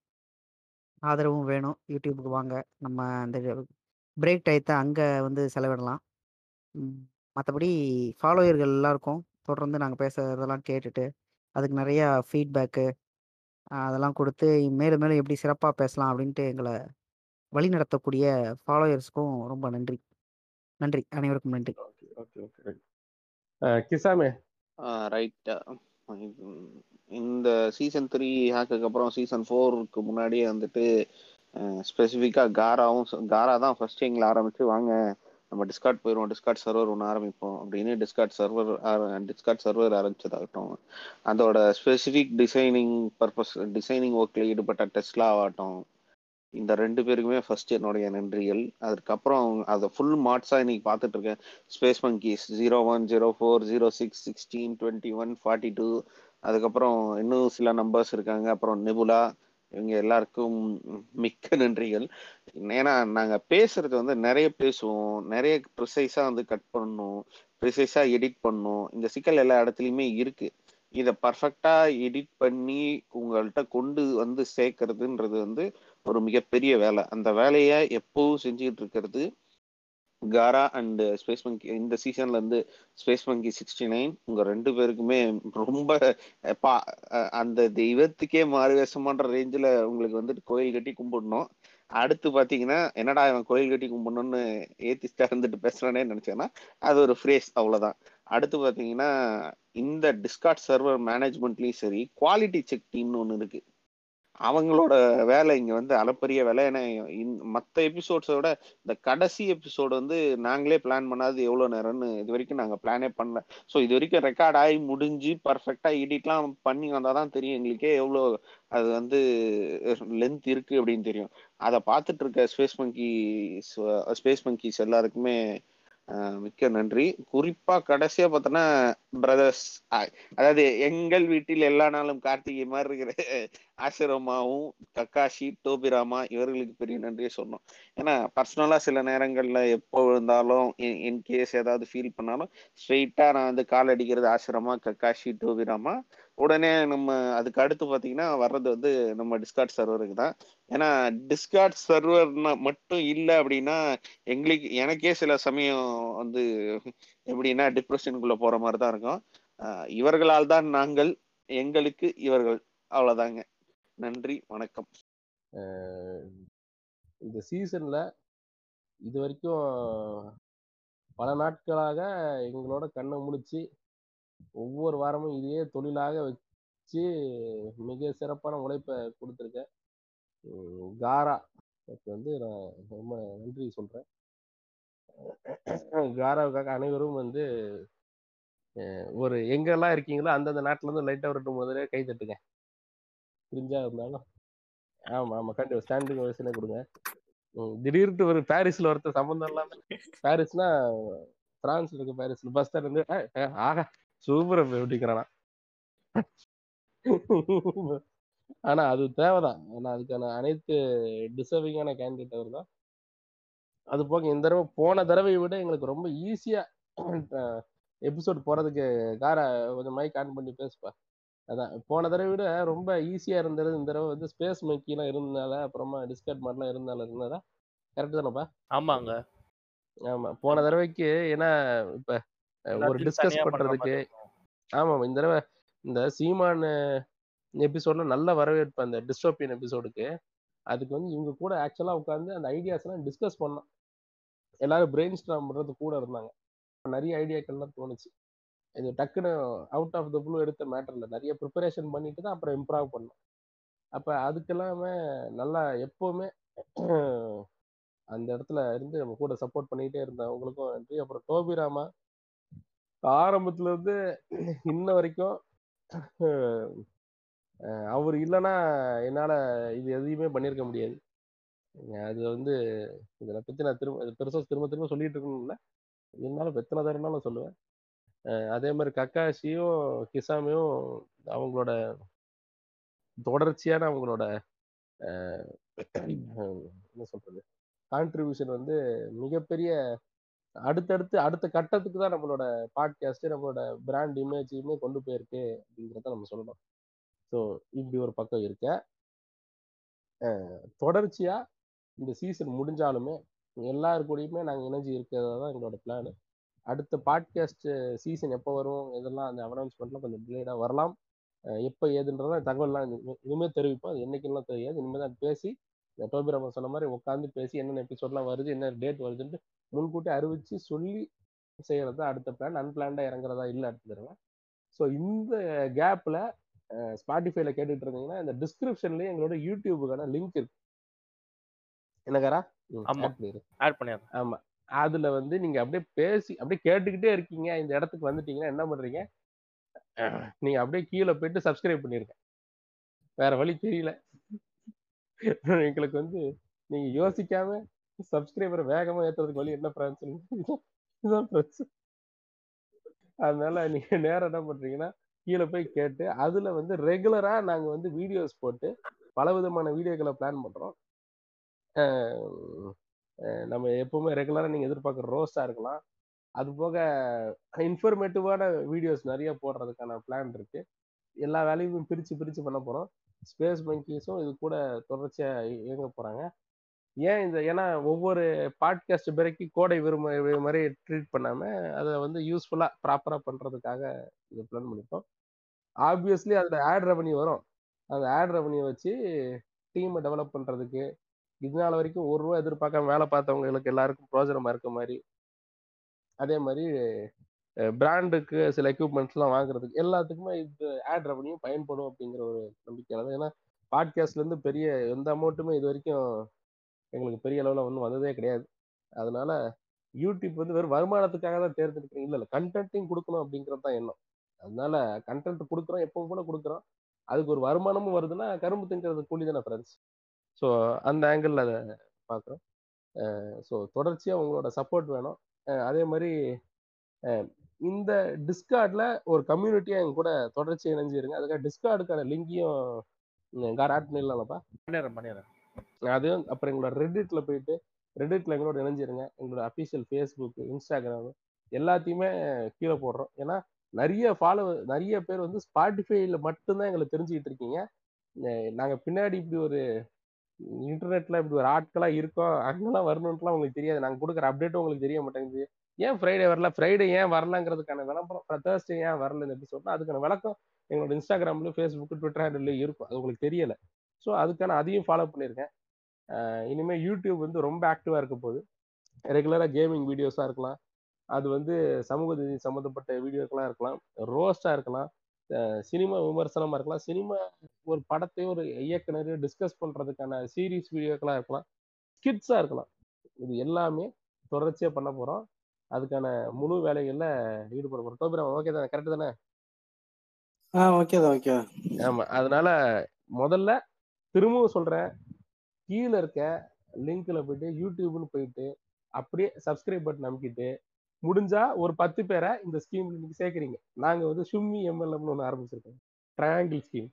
ஆதரவும் வேணும். யூடியூப்க்கு வாங்க. நம்ம அந்த பிரேக் டயத்த அங்க வந்து செலவிடலாம். ம். மத்தபடி ஃபாலோயர்கள் எல்லாருக்கும் தொடர்ந்து நாங்க பேசுறதெல்லாம் கேட்டுட்டு, அதுக்கு நெறையா ஃபீட்பேக்கு அ அதெல்லாம் குடுத்து மேலும் மேலும் எப்படி சிறப்பா பேசலாம் அப்படின்ட்டு எங்கள வழிநடத்தக்கூடிய ஃபாலோயர்ஸ்க்கும் ரொம்ப நன்றி. நன்றி. அனைவருக்கும் நன்றி. Okay okay okay right Kisame right இந்த சீசன் த்ரீ ஹேக்குக்கு அப்புறம் சீசன் ஃபோருக்கு முன்னாடியே வந்துட்டு ஸ்பெசிஃபிக்காக காராவும் சொ- காரா தான் ஃபர்ஸ்ட் எங்களை ஆரம்பிச்சு வாங்க நம்ம டிஸ்கார்ட் போயிடுவோம் டிஸ்கார்ட் சர்வர் ஒன்று ஆரம்பிப்போம் அப்படின்னு டிஸ்கார்ட் சர்வர் டிஸ்கார்ட் சர்வர் ஆரம்பிச்சதாகட்டும் அதோட ஸ்பெசிஃபிக் டிசைனிங் பர்பஸ் டிசைனிங் ஒர்க்கில் ஈடுபட்ட டெஸ்லா ஆகட்டும் இந்த ரெண்டு பேருக்குமே ஃபர்ஸ்ட் என்னுடைய நன்றிகள் அதுக்கப்புறம் அதை ஃபுல் மார்ட்ஸாக இன்னைக்கு பார்த்துட்டு இருக்கேன் space monkeys zero one zero four zero six sixteen twenty one forty two அதுக்கப்புறம் இன்னும் சில நம்பர்ஸ் இருக்காங்க அப்புறம் நெபுலா இவங்க எல்லாருக்கும் மிக்க நன்றிகள் ஏன்னா நாங்கள் பேசுறது வந்து நிறைய பேசுவோம் நிறைய ப்ரிசைஸாக வந்து கட் பண்ணணும் ப்ரிசைஸாக எடிட் பண்ணணும் இந்த சிக்கல் எல்லா இடத்துலையுமே இருக்கு இதை பர்ஃபெக்டா எடிட் பண்ணி உங்கள்கிட்ட கொண்டு வந்து சேர்க்கறதுன்றது வந்து ஒரு மிகப்பெரிய வேலை அந்த வேலையை எப்பவும் செஞ்சுட்டு இருக்கிறது காரா அண்ட் ஸ்பேஸ் மங்கி இந்த சீசன்ல இருந்து ஸ்பேஸ் மங்கி சிக்ஸ்டி நைன் உங்க ரெண்டு பேருக்குமே ரொம்ப அஹ், பா அஹ், அந்த தெய்வத்துக்கே மாறு வேஷமான்ற ரேஞ்சில் உங்களுக்கு வந்துட்டு கோயில் கட்டி கும்பிடணும் அடுத்து பாத்தீங்கன்னா என்னடா இவன் கோயில் கட்டி கும்பிடணும்னு ஏத்திஸ்டா இருந்துட்டு பேசுறானே நினைச்சேன்னா அது ஒரு ஃப்ரேஸ் அவ்வளவுதான் அடுத்து பாத்தீங்கன்னா இந்த டிஸ்கார்ட் சர்வர் மேனேஜ்மெண்ட்லயும் சரி குவாலிட்டி செக் டீம்னு ஒன்று இருக்கு அவங்களோட வேலை இங்க வந்து அளப்பரிய வேலை ஏன்னா இந்த- மத்த எபிசோட்ஸோட இந்த கடைசி எபிசோடு வந்து நாங்களே பிளான் பண்ணாது எவ்வளவு நேரம்னு இது வரைக்கும் நாங்க பிளானே பண்ணல ஸோ இது வரைக்கும் ரெக்கார்ட் ஆகி முடிஞ்சு பர்ஃபெக்டா எடிட்லாம் பண்ணி வந்தாதான் தெரியும் எங்களுக்கே எவ்வளோ அது வந்து லென்த் இருக்கு அப்படின்னு தெரியும் அதை பார்த்துட்டு இருக்க ஸ்பேஸ் மங்கி ஸ்பேஸ் மங்கீஸ் எல்லாருக்குமே அஹ், மிக்க நன்றி குறிப்பா கடைசியா பார்த்தோன்னா பிரதர்ஸ் அதாவது எங்கள் வீட்டில் எல்லா நாளும் கார்த்திகை மாதிரி இருக்கிற ஆசிரமாவும் கக்காஷி டோபிராமா இவர்களுக்கு பெரிய நன்றியை சொன்னோம் ஏன்னா பர்சனலா சில நேரங்கள்ல எப்போ இருந்தாலும் இன் கேஸ் ஏதாவது ஃபீல் பண்ணாலும் ஸ்ட்ரெயிட்டா நான் வந்து கால் அடிக்கிறது ஆசிரமா கக்காஷி டோபிராமா உடனே நம்ம அதுக்கு அடுத்து பாத்தீங்கன்னா வர்றது வந்து நம்ம டிஸ்கார்ட் சர்வருக்கு தான் ஏன்னா டிஸ்கார்ட் சர்வர் மட்டும் இல்லை அப்படின்னா எங்களுக்கு எனக்கே சில சமயம் வந்து எப்படின்னா டிப்ரெஷனுக்குள்ள போற மாதிரி தான் இருக்கும் அஹ் இவர்களால் தான் நாங்கள் எங்களுக்கு இவர்கள் அவ்வளவுதாங்க நன்றி வணக்கம் அஹ் இந்த சீசன்ல இது வரைக்கும் பல நாட்களாக எங்களோட கண்ணை முழிச்சு ஒவ்வொரு வாரமும் இதையே தொழிலாக வச்சு மிக சிறப்பான உழைப்பை கொடுத்துருக்க உம் காரா அதுக்கு வந்து நான் ரொம்ப நன்றி சொல்றேன் காராவுக்காக அனைவரும் வந்து அஹ் ஒரு எங்கெல்லாம் இருக்கீங்களோ அந்தந்த நாட்டுல இருந்து லைட்டா ஒரு ரெண்டு முதலே கை தட்டுங்க புரிஞ்சா இருந்தாலும் ஆமா ஆமா கண்டிப்பா ஸ்டாண்டிங் வயசுல கொடுங்க ம், திடீர்னு ஒரு பாரிஸ்ல ஒருத்தர் சம்பந்தம் இல்லாம பாரிஸ்னா பிரான்ஸ்ல இருக்க பாரிஸ்ல பஸ் ஸ்டாண்ட் வந்து "ஏய், ஏய், ஆகா சூப்பர் அப்படிங்கிறானா ஆனா அது தேவைதான் ஏன்னா அதுக்கான அனைத்து டிசர்விங்கான கேண்டிடேட் அவர் தான் அது போக இந்த தடவை போன தடவையை விட எங்களுக்கு ரொம்ப ஈஸியா எபிசோட் போறதுக்கு காரை கொஞ்சம் மைக் ஆன் பண்ணி பேசுப்பா அதான் போன தடவை விட ரொம்ப ஈஸியா இருந்தது இந்த தடவை வந்து ஸ்பேஸ் மைக்கிலாம் இருந்தனால அப்புறமா டிஸ்கட் மாதிரிலாம் இருந்தனால இருந்ததா கரெக்ட் தானப்பா ஆமாங்க ஆமா போன தடவைக்கு ஏன்னா இப்ப அஹ், ஒரு எல்லாத்தையும் டிஸ்கஸ் தனியா பண்ற பண்றதுக்கு மாதிரி இருக்கும். ஆமா இந்த தடவை இந்த சீமான் எபிசோட்ல நல்ல வரவேற்பு அந்த டிஸ்டோப்பியன் எபிசோடுக்கு அதுக்கு வந்து இவங்க கூட ஆக்சுவலா உட்காந்து அந்த ஐடியாஸ் எல்லாம் டிஸ்கஸ் பண்ணோம் எல்லாரும் பிரெயின் ஸ்டாம் பண்றது கூட இருந்தாங்க நிறைய ஐடியாக்கள்லாம் தோணுச்சு இது டக்குன்னு அவுட் ஆஃப் த ப்ளூ எடுத்த மேட்டர்ல நிறைய ப்ரிப்பரேஷன் பண்ணிட்டு தான் அப்புறம் இம்ப்ரூவ் பண்ணோம் அப்ப அதுக்கெல்லாமே நல்லா எப்பவுமே அந்த இடத்துல இருந்து நம்ம கூட சப்போர்ட் பண்ணிக்கிட்டே இருந்தவங்களுக்கும் நன்றி அப்புறம் டோபி ராமா ஆரம்பத்துல இருந்து இன்ன வரைக்கும் அஹ் அவர் இல்லைன்னா என்னால இது எதையுமே பண்ணியிருக்க முடியாது அது வந்து இதை பத்தி நான் திரும்ப இது பெருசா திரும்ப திரும்ப சொல்லிட்டு இருக்கணும் இல்லை இருந்தாலும் எத்தனை தடவைனாலும் சொல்லுவேன் அஹ் அதே மாதிரி கக்காஷியும் கிசாமியும் அவங்களோட தொடர்ச்சியான அவங்களோட அஹ் என்ன சொல்றது கான்ட்ரிபியூஷன் வந்து மிகப்பெரிய அடுத்தடுத்து அடுத்த கட்டத்துக்கு தான் நம்மளோட பாட்காஸ்ட் நம்மளோட பிராண்ட் இமேஜையுமே கொண்டு போயிருக்கு அப்படிங்கிறத நம்ம சொல்லணும் ஸோ இப்படி ஒரு பக்கம் இருக்க அஹ் தொடர்ச்சியா இந்த சீசன் முடிஞ்சாலுமே எல்லாரு கூடயுமே நாங்கள் இணைஞ்சு இருக்கிறதா தான் எங்களோட பிளான் அடுத்த பாட்காஸ்ட் சீசன் எப்போ வரும் இதெல்லாம் அந்த அனௌன்ஸ்மெண்ட்லாம் கொஞ்சம் டிலேடாக வரலாம் அஹ் எப்போ ஏதுன்றத தகவல்லாம் இனி- இனிமே தெரிவிப்போம் அது என்னைக்குலாம் தெரியாது இனிமேல் தான் பேசி இந்த டோபி ராமன் சொன்ன மாதிரி உட்காந்து பேசி என்னென்ன எபிசோட்லாம் வருது என்ன டேட் வருதுன்ட்டு முன்கூட்டி அறிவிச்சு சொல்லி செய்யறது தான் அடுத்த பிளான் அன்பிளான்டா இறங்குறதா இல்லை அடுத்த தடவை ஸோ இந்த கேப்ல ஸ்பாட்டிஃபைல கேட்டுட்டு இருந்தீங்கன்னா இந்த டிஸ்கிரிப்ஷன்லயே எங்களோட யூடியூபுக்கான லிங்க் இருக்கு என்னக்காரா ம், ஆமா. add பண்ணிரு. ஆட் பண்ணிடுறேன் ஆமா அதுல வந்து நீங்க அப்படியே பேசி அப்படியே கேட்டுக்கிட்டே இருக்கீங்க இந்த இடத்துக்கு வந்துட்டீங்கன்னா என்ன பண்றீங்க அஹ், நீங்க அப்படியே கீழே போயிட்டு சப்ஸ்கிரைப் பண்ணிருங்க வேற வழி தெரியல எங்களுக்கு வந்து நீங்க யோசிக்காம சப்ஸ்கிரைபரை வேகமா ஏத்துறதுக்கு வழி என்ன பிரான்ஸ் இதுதான் பிரச்சனை அதனால நீங்க நேரம் என்ன பண்றீங்கன்னா கீழே போய் கேட்டு அதுல வந்து ரெகுலரா நாங்க வந்து வீடியோஸ் போட்டு பல விதமான வீடியோக்களை பிளான் பண்றோம் அஹ் அஹ் நம்ம எப்பவுமே ரெகுலரா நீங்க எதிர்பார்க்குற ரோஸ்டா இருக்கலாம் அது போக இன்ஃபர்மேட்டிவான வீடியோஸ் நிறைய போடுறதுக்கான பிளான் இருக்கு எல்லா வேலையும் பிரிச்சு பிரிச்சு பண்ண போறோம் ஸ்பேஸ் மங்கீஸும் இது கூட தொடர்ச்சியா இய- இயங்க போறாங்க ஏன் இந்த ஏன்னா ஒவ்வொரு பாட்காஸ்ட் பிறகு கோடை விரும்ப மாதிரி ட்ரீட் பண்ணாம அதை வந்து யூஸ்ஃபுல்லா ப்ராப்பரா பண்றதுக்காக இது பிளான் பண்ணிருக்கோம் ஆப்வியஸ்லி அதுல ஆட் ரெவன்யூ வரும் அந்த ஆட் ரெவன்யூ வச்சு டீமை டெவலப் பண்றதுக்கு இது நாள் வரைக்கும் ஒரு ரூபா எதிர்பார்க்காம வேலை பார்த்தவங்களுக்கு எல்லாருக்கும் பிரோஜனமா இருக்க மாதிரி அதே மாதிரி பிராண்டுக்கு சில எக்யூப்மெண்ட்ஸ்லாம் வாங்குறதுக்கு எல்லாத்துக்குமே இது ஆட் ரெவன்யூ பயன்படும் அப்படிங்கிற ஒரு நம்பிக்கையில தான் ஏன்னா பாட்காஸ்ட்ல இருந்து பெரிய எந்த அமௌண்ட்டுமே இது வரைக்கும் எங்களுக்கு பெரிய அளவில் ஒன்றும் வந்ததே கிடையாது அதனால யூடியூப் வந்து வெறும் வருமானத்துக்காக தான் தேர்ந்தெடுக்கிறீங்க இல்லை இல்லை கண்டென்ட்டையும் கொடுக்கணும் அப்படிங்கிறது தான் எண்ணம் அதனால கண்டென்ட் கொடுக்குறோம் எப்பவும் போல கொடுக்குறோம் அதுக்கு ஒரு வருமானமும் வருதுன்னா கரும்பு திங்கிறது கூலி தானே ஃப்ரெண்ட்ஸ் ஸோ அந்த ஆங்கிளில் அதை பார்க்குறோம் ஸோ தொடர்ச்சியாக உங்களோட சப்போர்ட் வேணும் அஹ் அதே மாதிரி அஹ் இந்த டிஸ்கார்டில் ஒரு கம்யூனிட்டியாக எங்க கூட தொடர்ச்சி இணைஞ்சிருங்க அதுக்காக டிஸ்கார்டுக்கான லிங்கையும் கார் ஆட் பண்ணிடலாம்ப்பா பண்ணிடுறேன் பண்ணிடுறேன் அதுவும் அப்புறம் எங்களோட ரெடிட்ல போயிட்டு ரெடிட்ல எங்களோட இணைஞ்சிருங்க எங்களோட அஃபிஷியல் ஃபேஸ்புக் இன்ஸ்டாகிராம் எல்லாத்தையுமே கீழே போடுறோம் ஏன்னா நிறைய ஃபாலோ நிறைய பேர் வந்து ஸ்பாட்டிஃபைல மட்டும்தான் எங்களை தெரிஞ்சுக்கிட்டு இருக்கீங்க அஹ் நாங்க பின்னாடி இப்படி ஒரு இன்டர்நெட்ல இப்படி ஒரு ஆட்களா இருக்கோம் அங்கெல்லாம் வரணும்ட்டுலாம் உங்களுக்கு தெரியாது நாங்க கொடுக்குற அப்டேட்டும் உங்களுக்கு தெரிய மாட்டேங்குது ஏன் ஃப்ரைடே வரல ஃப்ரைடே ஏன் வரலங்கிறதுக்கான விளம்பரம் தேர்ஸ்டே ஏன் வரல இந்த எபிசோட்னா அதுக்கான விளக்கம் எங்களோட இன்ஸ்டாகிராம்ல ஃபேஸ்புக் ட்விட்டர் ஹேண்டில் இருக்கும் அது உங்களுக்கு தெரியல ஸோ அதுக்கான அதையும் ஃபாலோ பண்ணியிருக்கேன் அஹ் இனிமே யூடியூப் வந்து ரொம்ப ஆக்டிவா இருக்க போகுது ரெகுலரா கேமிங் வீடியோஸா இருக்கலாம் அது வந்து சமூக நீதி சம்மந்தப்பட்ட வீடியோக்கெல்லாம் இருக்கலாம் ரோஸ்டா இருக்கலாம் சினிமா விமர்சனமா இருக்கலாம் சினிமா ஒரு படத்தை ஒரு இயக்குனர் டிஸ்கஸ் பண்றதுக்கான சீரிஸ் வீடியோக்கெல்லாம் இருக்கலாம் ஸ்கிட்ஸா இருக்கலாம் இது எல்லாமே தொடர்ச்சியா பண்ண போறோம் அதுக்கான முழு வேலைகள்ல ஈடுபட போறோம் டோபிராம் ஓகே தானே கரெக்ட் தானே ஆ ஓகே தான் ஓகே ஆமா அதனால முதல்ல திரும்பவும் சொல்றேன் கீழே இருக்க லிங்க்ல போயிட்டு யூடியூப்னு போயிட்டு அப்படியே சப்ஸ்கிரைப் பட்டன் அமைக்கிட்டு முடிஞ்சா ஒரு பத்து பேரை இந்த ஸ்கீம்ல நீங்க சேர்க்குறீங்க நாங்க வந்து சும்மி எம்எல்எம்னு ஒன்று ஆரம்பிச்சிருக்கோம் ட்ரையாங்கிள் ஸ்கீம்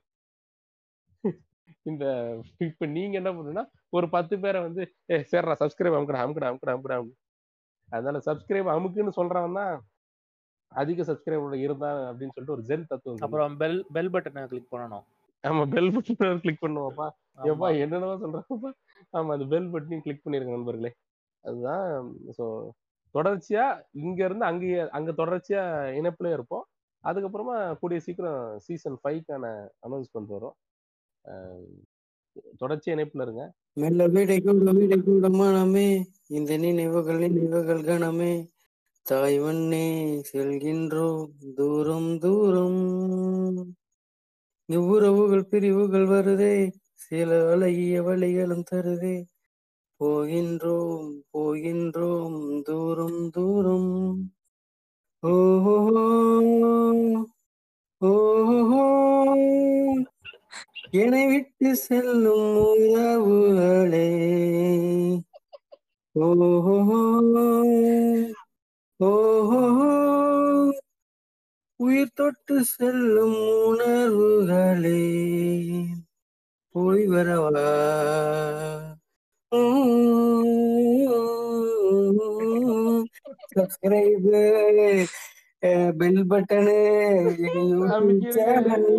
இந்த இப்ப நீங்க என்ன பண்ணுன்னா ஒரு பத்து பேரை வந்து ஏ சரிடா சப்ஸ்கிரைப் அமுக்கடா அமுக்கடா அமுக்கடா அமுக்கடா அமுக்கு." அதனால சப்ஸ்கிரைப் அமுக்குன்னு சொல்றவன் தான் அதிக சப்ஸ்கிரைபர் இருந்தான் அப்படின்னு சொல்லிட்டு ஒரு ஜென் தத்துவம் சொல்லுது. அப்புறம் பெல் பெல் பட்டனை கிளிக் பண்ணணும் ஆமா பெல் பட்டன் கிளிக் பண்ணுவோம்ப்பா ஏப்பா ஆமா. என்னென்னவோ சொல்றாங்கப்பா ஆமா அந்த பெல் பட்டனையும் கிளிக் பண்ணிருங்க நண்பர்களே அதுதான் ஸோ தொடர்ச்சியா இங்க இருந்து அங்க அங்க தொடர்ச்சியா இணைப்புல இருப்போம் அதுக்கப்புறமா கூடிய சீக்கிரம் சீசன் ஃபைவ்க்கான அனௌன்ஸ்மெண்ட் வரும் அஹ் தொடர்ச்சியா இணைப்புல இருங்க மெல்ல வீடை கூட வீடை கூட மனமே இந்த நினைவுகள் நினைவுகள் கணமே தாய் மண்ணே செல்கின்றோம் தூரம் தூரம் இவ்வுறவுகள் பிரிவுகள் வருதே சில அழகிய வழிகளும் தருதே போகின்றோம் போகின்றோம் தூரம் தூரம் ஓஹோ ஓஹோ என்னை விட்டு செல்லும் உறவுகளே ஓஹோ ஓஹோ உயிர் தொட்டு செல்லும் உணர்வுகளே போய் வரவா சப்ஸ்கிரைப் பெல் பட்டனு சேனல்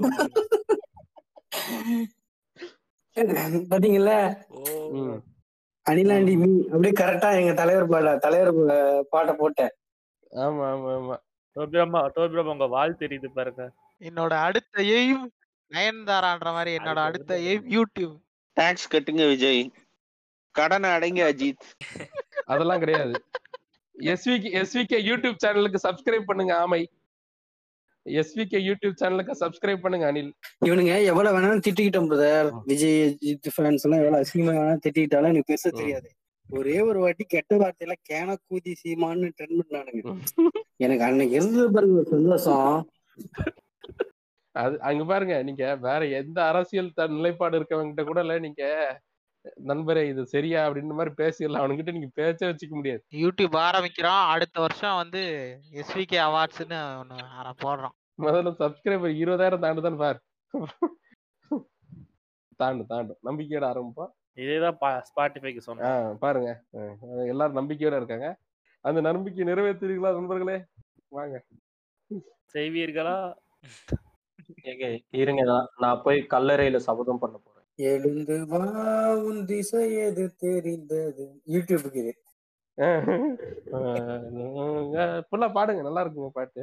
பாத்தீங்களா ம். அனிலாண்டி மீ அப்படியே கரெக்டா எங்க தலைவர் பாட தலைவர் பா- பாட்டை போட்டேன் ஆமா ஆமா ஆமா டோபிராமா டோபிராமா உங்க வால் தெரியுது பாருங்க என்னோட அடுத்த எய்ம் நயன்தாரான்ற மாதிரி என்னோட அடுத்த எய்ம் யூடியூப் டாக்ஸ் கட்டுங்க விஜய் கடனை அடைங்க அஜித் அதெல்லாம் கிடையாது எஸ்விகே எஸ்விகே யூடியூப் சேனலுக்கு சப்ஸ்கிரைப் பண்ணுங்க ஆமை எஸ்விகே யூடியூப் சேனலுக்கு சப்ஸ்கிரைப் பண்ணுங்க அனில் இவனுங்க எவ்வளவு வேணாலும் திட்டிக்கிட்டோம் பிரதர் விஜய் அஜித் ஃபேன்ஸ் எல்லாம் எவ்வளவு அசிங்கமா வேணாலும் திட்டிக்கிட்டாலும் எனக்கு பெருசா தெரியாது ஒரே ஒரு வாட்டி கெட்ட வார்த்தையில கேன கூதி சீமான்னு ட்ரெண்ட் பண்ணானுங்க எனக்கு அன்னைக்கு இருந்தது பாருங்க ஒரு சந்தோஷம் அது அங்க பாருங்க நீங்க வேற எந்த அரசியல் த- நிலைப்பாடு இருக்கவங்கிட்ட கூட இல்ல நீங்க நண்பரே இது சரியா அப்படின்ற மாதிரி பேசிடலாம் அவனுங்கிட்ட நீங்க பேச்சே வச்சுக்க முடியாது யூடியூப் ஆரம்பிக்கிறோம் அடுத்த வருஷம் வந்து எஸ்விகே அவார்ட்ஸ்னு ஒண்ணு ஆர- போடுறோம் முதல்ல சப்ஸ்கிரைபர் இருபதாயிரம் தாண்டுதான் பாரு தாண்டு தாண்டும் நம்பிக்கையோட ஆரம்பிப்போம் இதேதான் ஸ்பாட்டிஃபைக்கு சொன்னேன் ஆஹ் பாருங்க ஆஹ் அது எல்லாரும் நம்பிக்கையோட இருக்காங்க அந்த நம்பிக்கை நிறைவேற்றுறீங்களா நண்பர்களே வாங்க செய்வீர்களா ஏங்க இருங்க நான் நான் போய் கல்லறையில சபதம் பண்ண போறேன் எழுந்து வா உன் திசை எது தெரிந்தது யூடியூபுக்கு இது ஃபுல்லா பாடுங்க நல்லா இருக்குங்க பாட்டு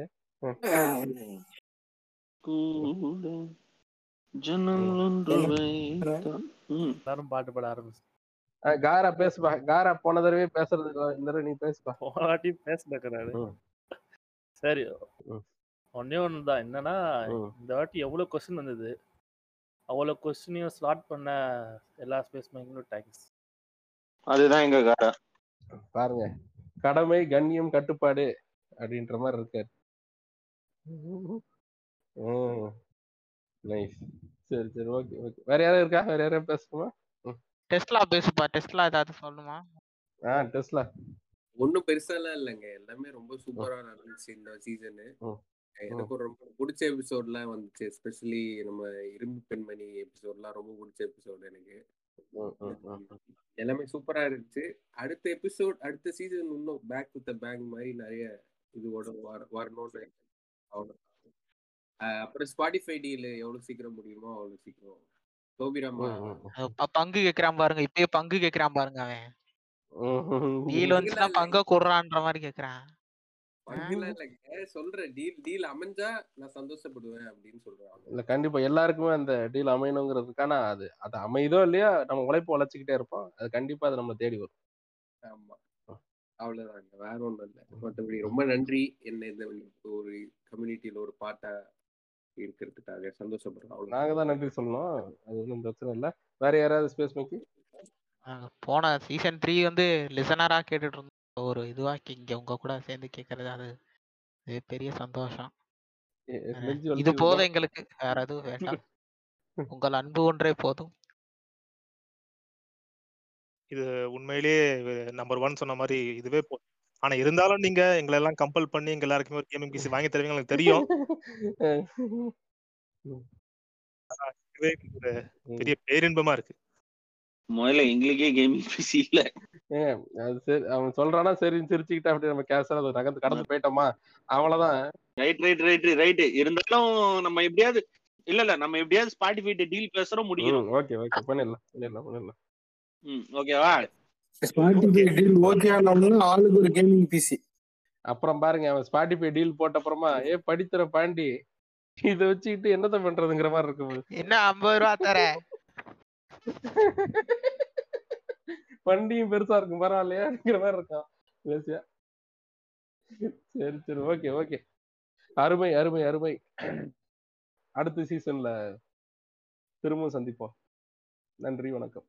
கூட ஜன்னல் ஒன்று என்ன? வைத்தான். ம். எல்லாரும் பாட்டு பாட ஆரம்பிச்சு ஆஹ் காரா பேசுப்பா காரா போன தடவை பேசுறது இல்ல. இந்த தடவை நீ பேசுப்பா போன வாட்டி பேசினேன் நானு ம். சரி ம். ஒன்னே ஒன்று தான் என்னன்னா ம். இந்த வாட்டி எவ்வளோ கொஸ்டின் வந்தது அவ்வளோ கொஸ்டினையும் ஸ்லாட் பண்ண எல்லா ஸ்பேஸ் மைங்களும் தேங்க்ஸ் அதுதான் எங்க காரா பாருங்க கடமை கண்ணியம் கட்டுப்பாடு அப்படின்ற மாதிரி இருக்காரு நைஸ் சரி சரி ஓகே ஓகே வேற யாரும் இருக்கா வேற யாரும் பேசணுமா டெஸ்ட்லா பேசுப்பா டெஸ்ட்லா ஏதாவது சொல்லுமா ஆ டெஸ்லா ஒன்றும் பெருசாலாம் இல்லைங்க எல்லாமே ரொம்ப சூப்பரா நடந்துச்சு இந்த சீசனு ம். எனக்கு ஒரு ரொம்ப பிடிச்ச எபிசோட்லாம் வந்துச்சு எஸ்பெஷலி நம்ம இரும்பு பெண்மணி எபிசோட்லாம் ரொம்ப பிடிச்ச எபிசோட் எனக்கு ம், ம், ம், ம். எல்லாமே சூப்பரா இருந்துச்சு அடுத்த எபிசோட் அடுத்த சீசன் இன்னும் பேக் டு த பேங்க் மாதிரி நிறைய இதோட வர வரணும்னு அவ்வளோ அப்புறம் ஸ்பாட்டிஃபை டீல் எவ்வளவு சீக்கிரம் முடியுமோ அவ்வளவு சீக்கிரம் கோபிராமா ம், ம், ம். ப- பங்கு கேக்குறான் பாருங்க இப்பயே பங்கு கேக்குறான் பாருங்க அவன் ம், ம், ம். டீல் வந்துச்சுன்னா பங்க குடுறான்ற மாதிரி கேக்குறான் அப்படிலாம் இல்லைங்க சொல்றேன் டீல் டீல் அமைஞ்சா நான் சந்தோஷப்படுவேன் அப்படின்னு சொல்றேன் இல்ல கண்டிப்பா எல்லாருக்குமே அந்த டீல் அமையணுங்கிறதுக்கான அது அது அமையுதோ இல்லையா நம்ம உழைப்பு உழைச்சிக்கிட்டே இருப்போம் அது கண்டிப்பா அது நம்ம தேடி வரும் ஆமா அவ்வளவுதாங்க வேற ஒண்ணும் இல்லை மற்றபடி ரொம்ப நன்றி என்ன இந்த ஒரு கம்யூனிட்டியில ஒரு பாட்டா இருக்கிறதுக்காக சந்தோஷப்படுறோம் அவ்வளவு நாங்க தான் நன்றி சொல்லணும் அது ஒன்றும் பிரச்சனை இல்லை வேற யாராவது ஸ்பேஸ் மேக்கி நாங்க போன சீசன் த்ரீ வந்து லிசனரா கேட்டுட்டு இருந்தோம் ஒரு இதுவாக்கி இங்க உங்க கூட சேர்ந்து கேட்கறது அது அது பெரிய சந்தோஷம் அஹ் நெஞ்சு இது வலிக்குதுப்பா போதும் எங்களுக்கு வேற எதுவும் வேண்டாம் உங்கள் அன்பு ஒன்றே போதும் இது உண்மையிலேயே நம்பர் ஒன் சொன்ன மாதிரி இதுவே போ ஆனா இருந்தாலும் நீங்க எங்களை எல்லாம் கம்பல் பண்ணி எங்க எல்லாருக்குமே ஒரு கேமிங் பிசி வாங்கி தருவீங்க எனக்கு தெரியும் ஆனா இதுவே ஒரு பெரிய பேரின்பமா இருக்கு முதல்ல எங்களுக்கே கேமிங் பிசி இல்ல ஏங்க அது சரி அவன் சொல்றானா சரி சிரிச்சுக்கிட்டு அப்படி நம்ம கேசல அதை நகர்ந்து கடந்து போயிட்டோமா அவ்வளவுதான் ரைட் ரைட் ரைட் ரைட் இருந்தாலும் நம்ம எப்படியாவது இல்ல இல்ல நம்ம எப்படியாவது ஸ்பாட்டிஃபை டீல் பேசுறோம் முடிக்கிறோம் ஓகே ஓகே பண்ணிடலாம் பண்ணிடலாம் பண்ணிடலாம் ம் ஓகேவா ஸ்பாட்டிஃபை டீல் ஓகே ஆனாலும் ஆளுக்கு ஒரு கேமிங் பிசி அப்புறம் பாருங்க அவன் ஸ்பாட்டிஃபை டீல் போட்ட அப்புறமா ஏ படித்துற பாண்டி இதை வச்சுக்கிட்டு என்னத்த பண்றதுங்கிற மாதிரி இருக்கு என்ன ஐம்பது ரூபா தர வண்டியும் பெருசா இருக்கும் பரவாயில்லையாங்கிற மாதிரி இருக்கான் பேசியா சரி சரி ஓகே ஓகே அருமை அருமை அருமை அடுத்த சீசன்ல திரும்பவும் சந்திப்போம் நன்றி வணக்கம்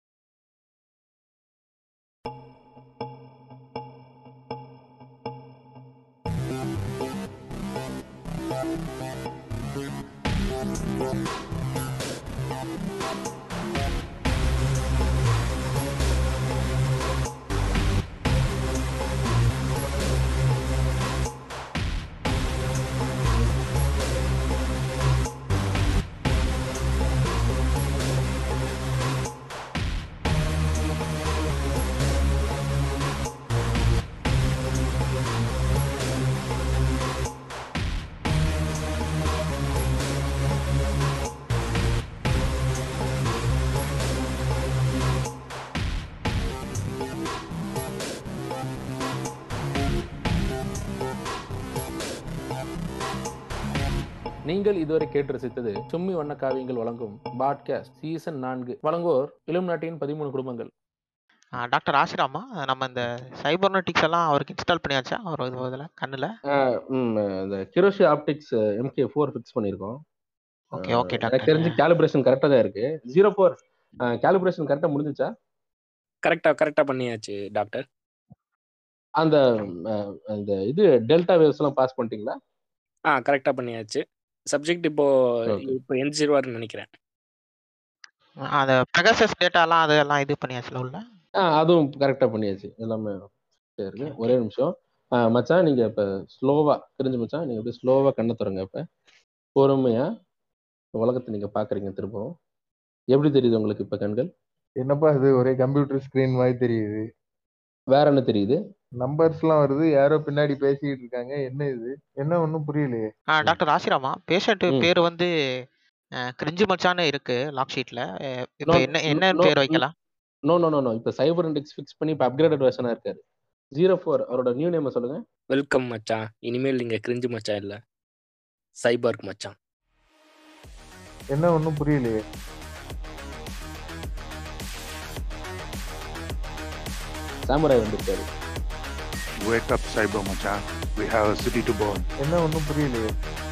நீங்கள் இதுவரை கேட்டு ரசித்தது சும்மி வண்ண காவியங்கள் வழங்கும் பாட்காஸ்ட் சீசன் நான்கு வழங்குவோர் இளம் நாட்டின் பதிமூணு குடும்பங்கள் டாக்டர் ஆசிராமா நம்ம இந்த சைபர்னெட்டிக்ஸ் எல்லாம் அவருக்கு இன்ஸ்டால் பண்ணியாச்சா அவர் இது இதில் கண்ணில் ஆஹ் உம் இந்த கிரோஷி ஆப்டிக்ஸ் எம்கே ஃபோர் ஃபிக்ஸ் பண்ணியிருக்கோம் ஓகே ஓகே எனக்கு டாக்டர் தெரிஞ்சு கேலிபிரேஷன் கரெக்டாக தான் இருக்கு ஜீரோ ஃபோர் கேலிபிரேஷன் கரெக்டாக முடிஞ்சுச்சா கரெக்டா கரெக்டா பண்ணியாச்சு டாக்டர் அந்த அஹ், அந்த இது டெல்டா வேவ்ஸ் எல்லாம் பாஸ் பண்ணிட்டீங்களா ஆ கரெக்டா பண்ணியாச்சு சப்ஜெக்ட் இப்போ Okay. இப்போ எஞ்சிருவாருன்னு நினைக்கிறேன் அந்த பெகசஸ் டேட்டாலாம் அதெல்லாம் இது பண்ணியாச்சுல உள்ள ஆ அதுவும் கரெக்டாக பண்ணியாச்சு எல்லாமே சரி இருக்கு ஒரே நிமிஷம் ஆ, மச்சான் நீங்க இப்ப ஸ்லோவா தெரிஞ்சு மச்சான் நீங்க அப்படியே ஸ்லோவா கண்ணை திறங்க இப்ப பொறுமையா உலகத்தை நீங்க பாக்குறீங்க திரும்பவும் எப்படி தெரியுது உங்களுக்கு இப்ப கண்கள் என்னப்பா இது ஒரே கம்ப்யூட்டர் ஸ்கிரீன் மாதிரி தெரியுது வேற என்ன தெரியுது நம்பர்ஸ்லாம் வருது யாரோ பின்னாடி பேசிக்கிட்டு இருக்காங்க என்ன இது என்ன ஒன்றும் புரியலையே ஆ டாக்டர் ஆசிராமா பேஷண்ட் ம். பேர் வந்து அஹ், கிரிஞ்சு மச்சான்னு இருக்கு லாக் ஷீட்ல இப்போ No, என்ன no, என்ன no, பேர் வைக்கலாம் நோ நோ நோ நோ இப்போ சைபர் இண்டெக்ஸ் ஃபிக்ஸ் பண்ணி இப்போ அப்கிரேடட் வெர்ஷனா இருக்காரு ஜீரோ ஃபோர் அவரோட நியூ நேம் சொல்லுங்க வெல்கம் மச்சான் இனிமேல் நீங்க கிரிஞ்சு மச்சான் இல்ல சைபர்க் மச்சான் என்ன ஒன்றும் புரியலையே சாமுராய் வந்திருக்காரு Wake up, Cyber Macha. We have a city to burn. என்ன ஒன்றும் புரியலையே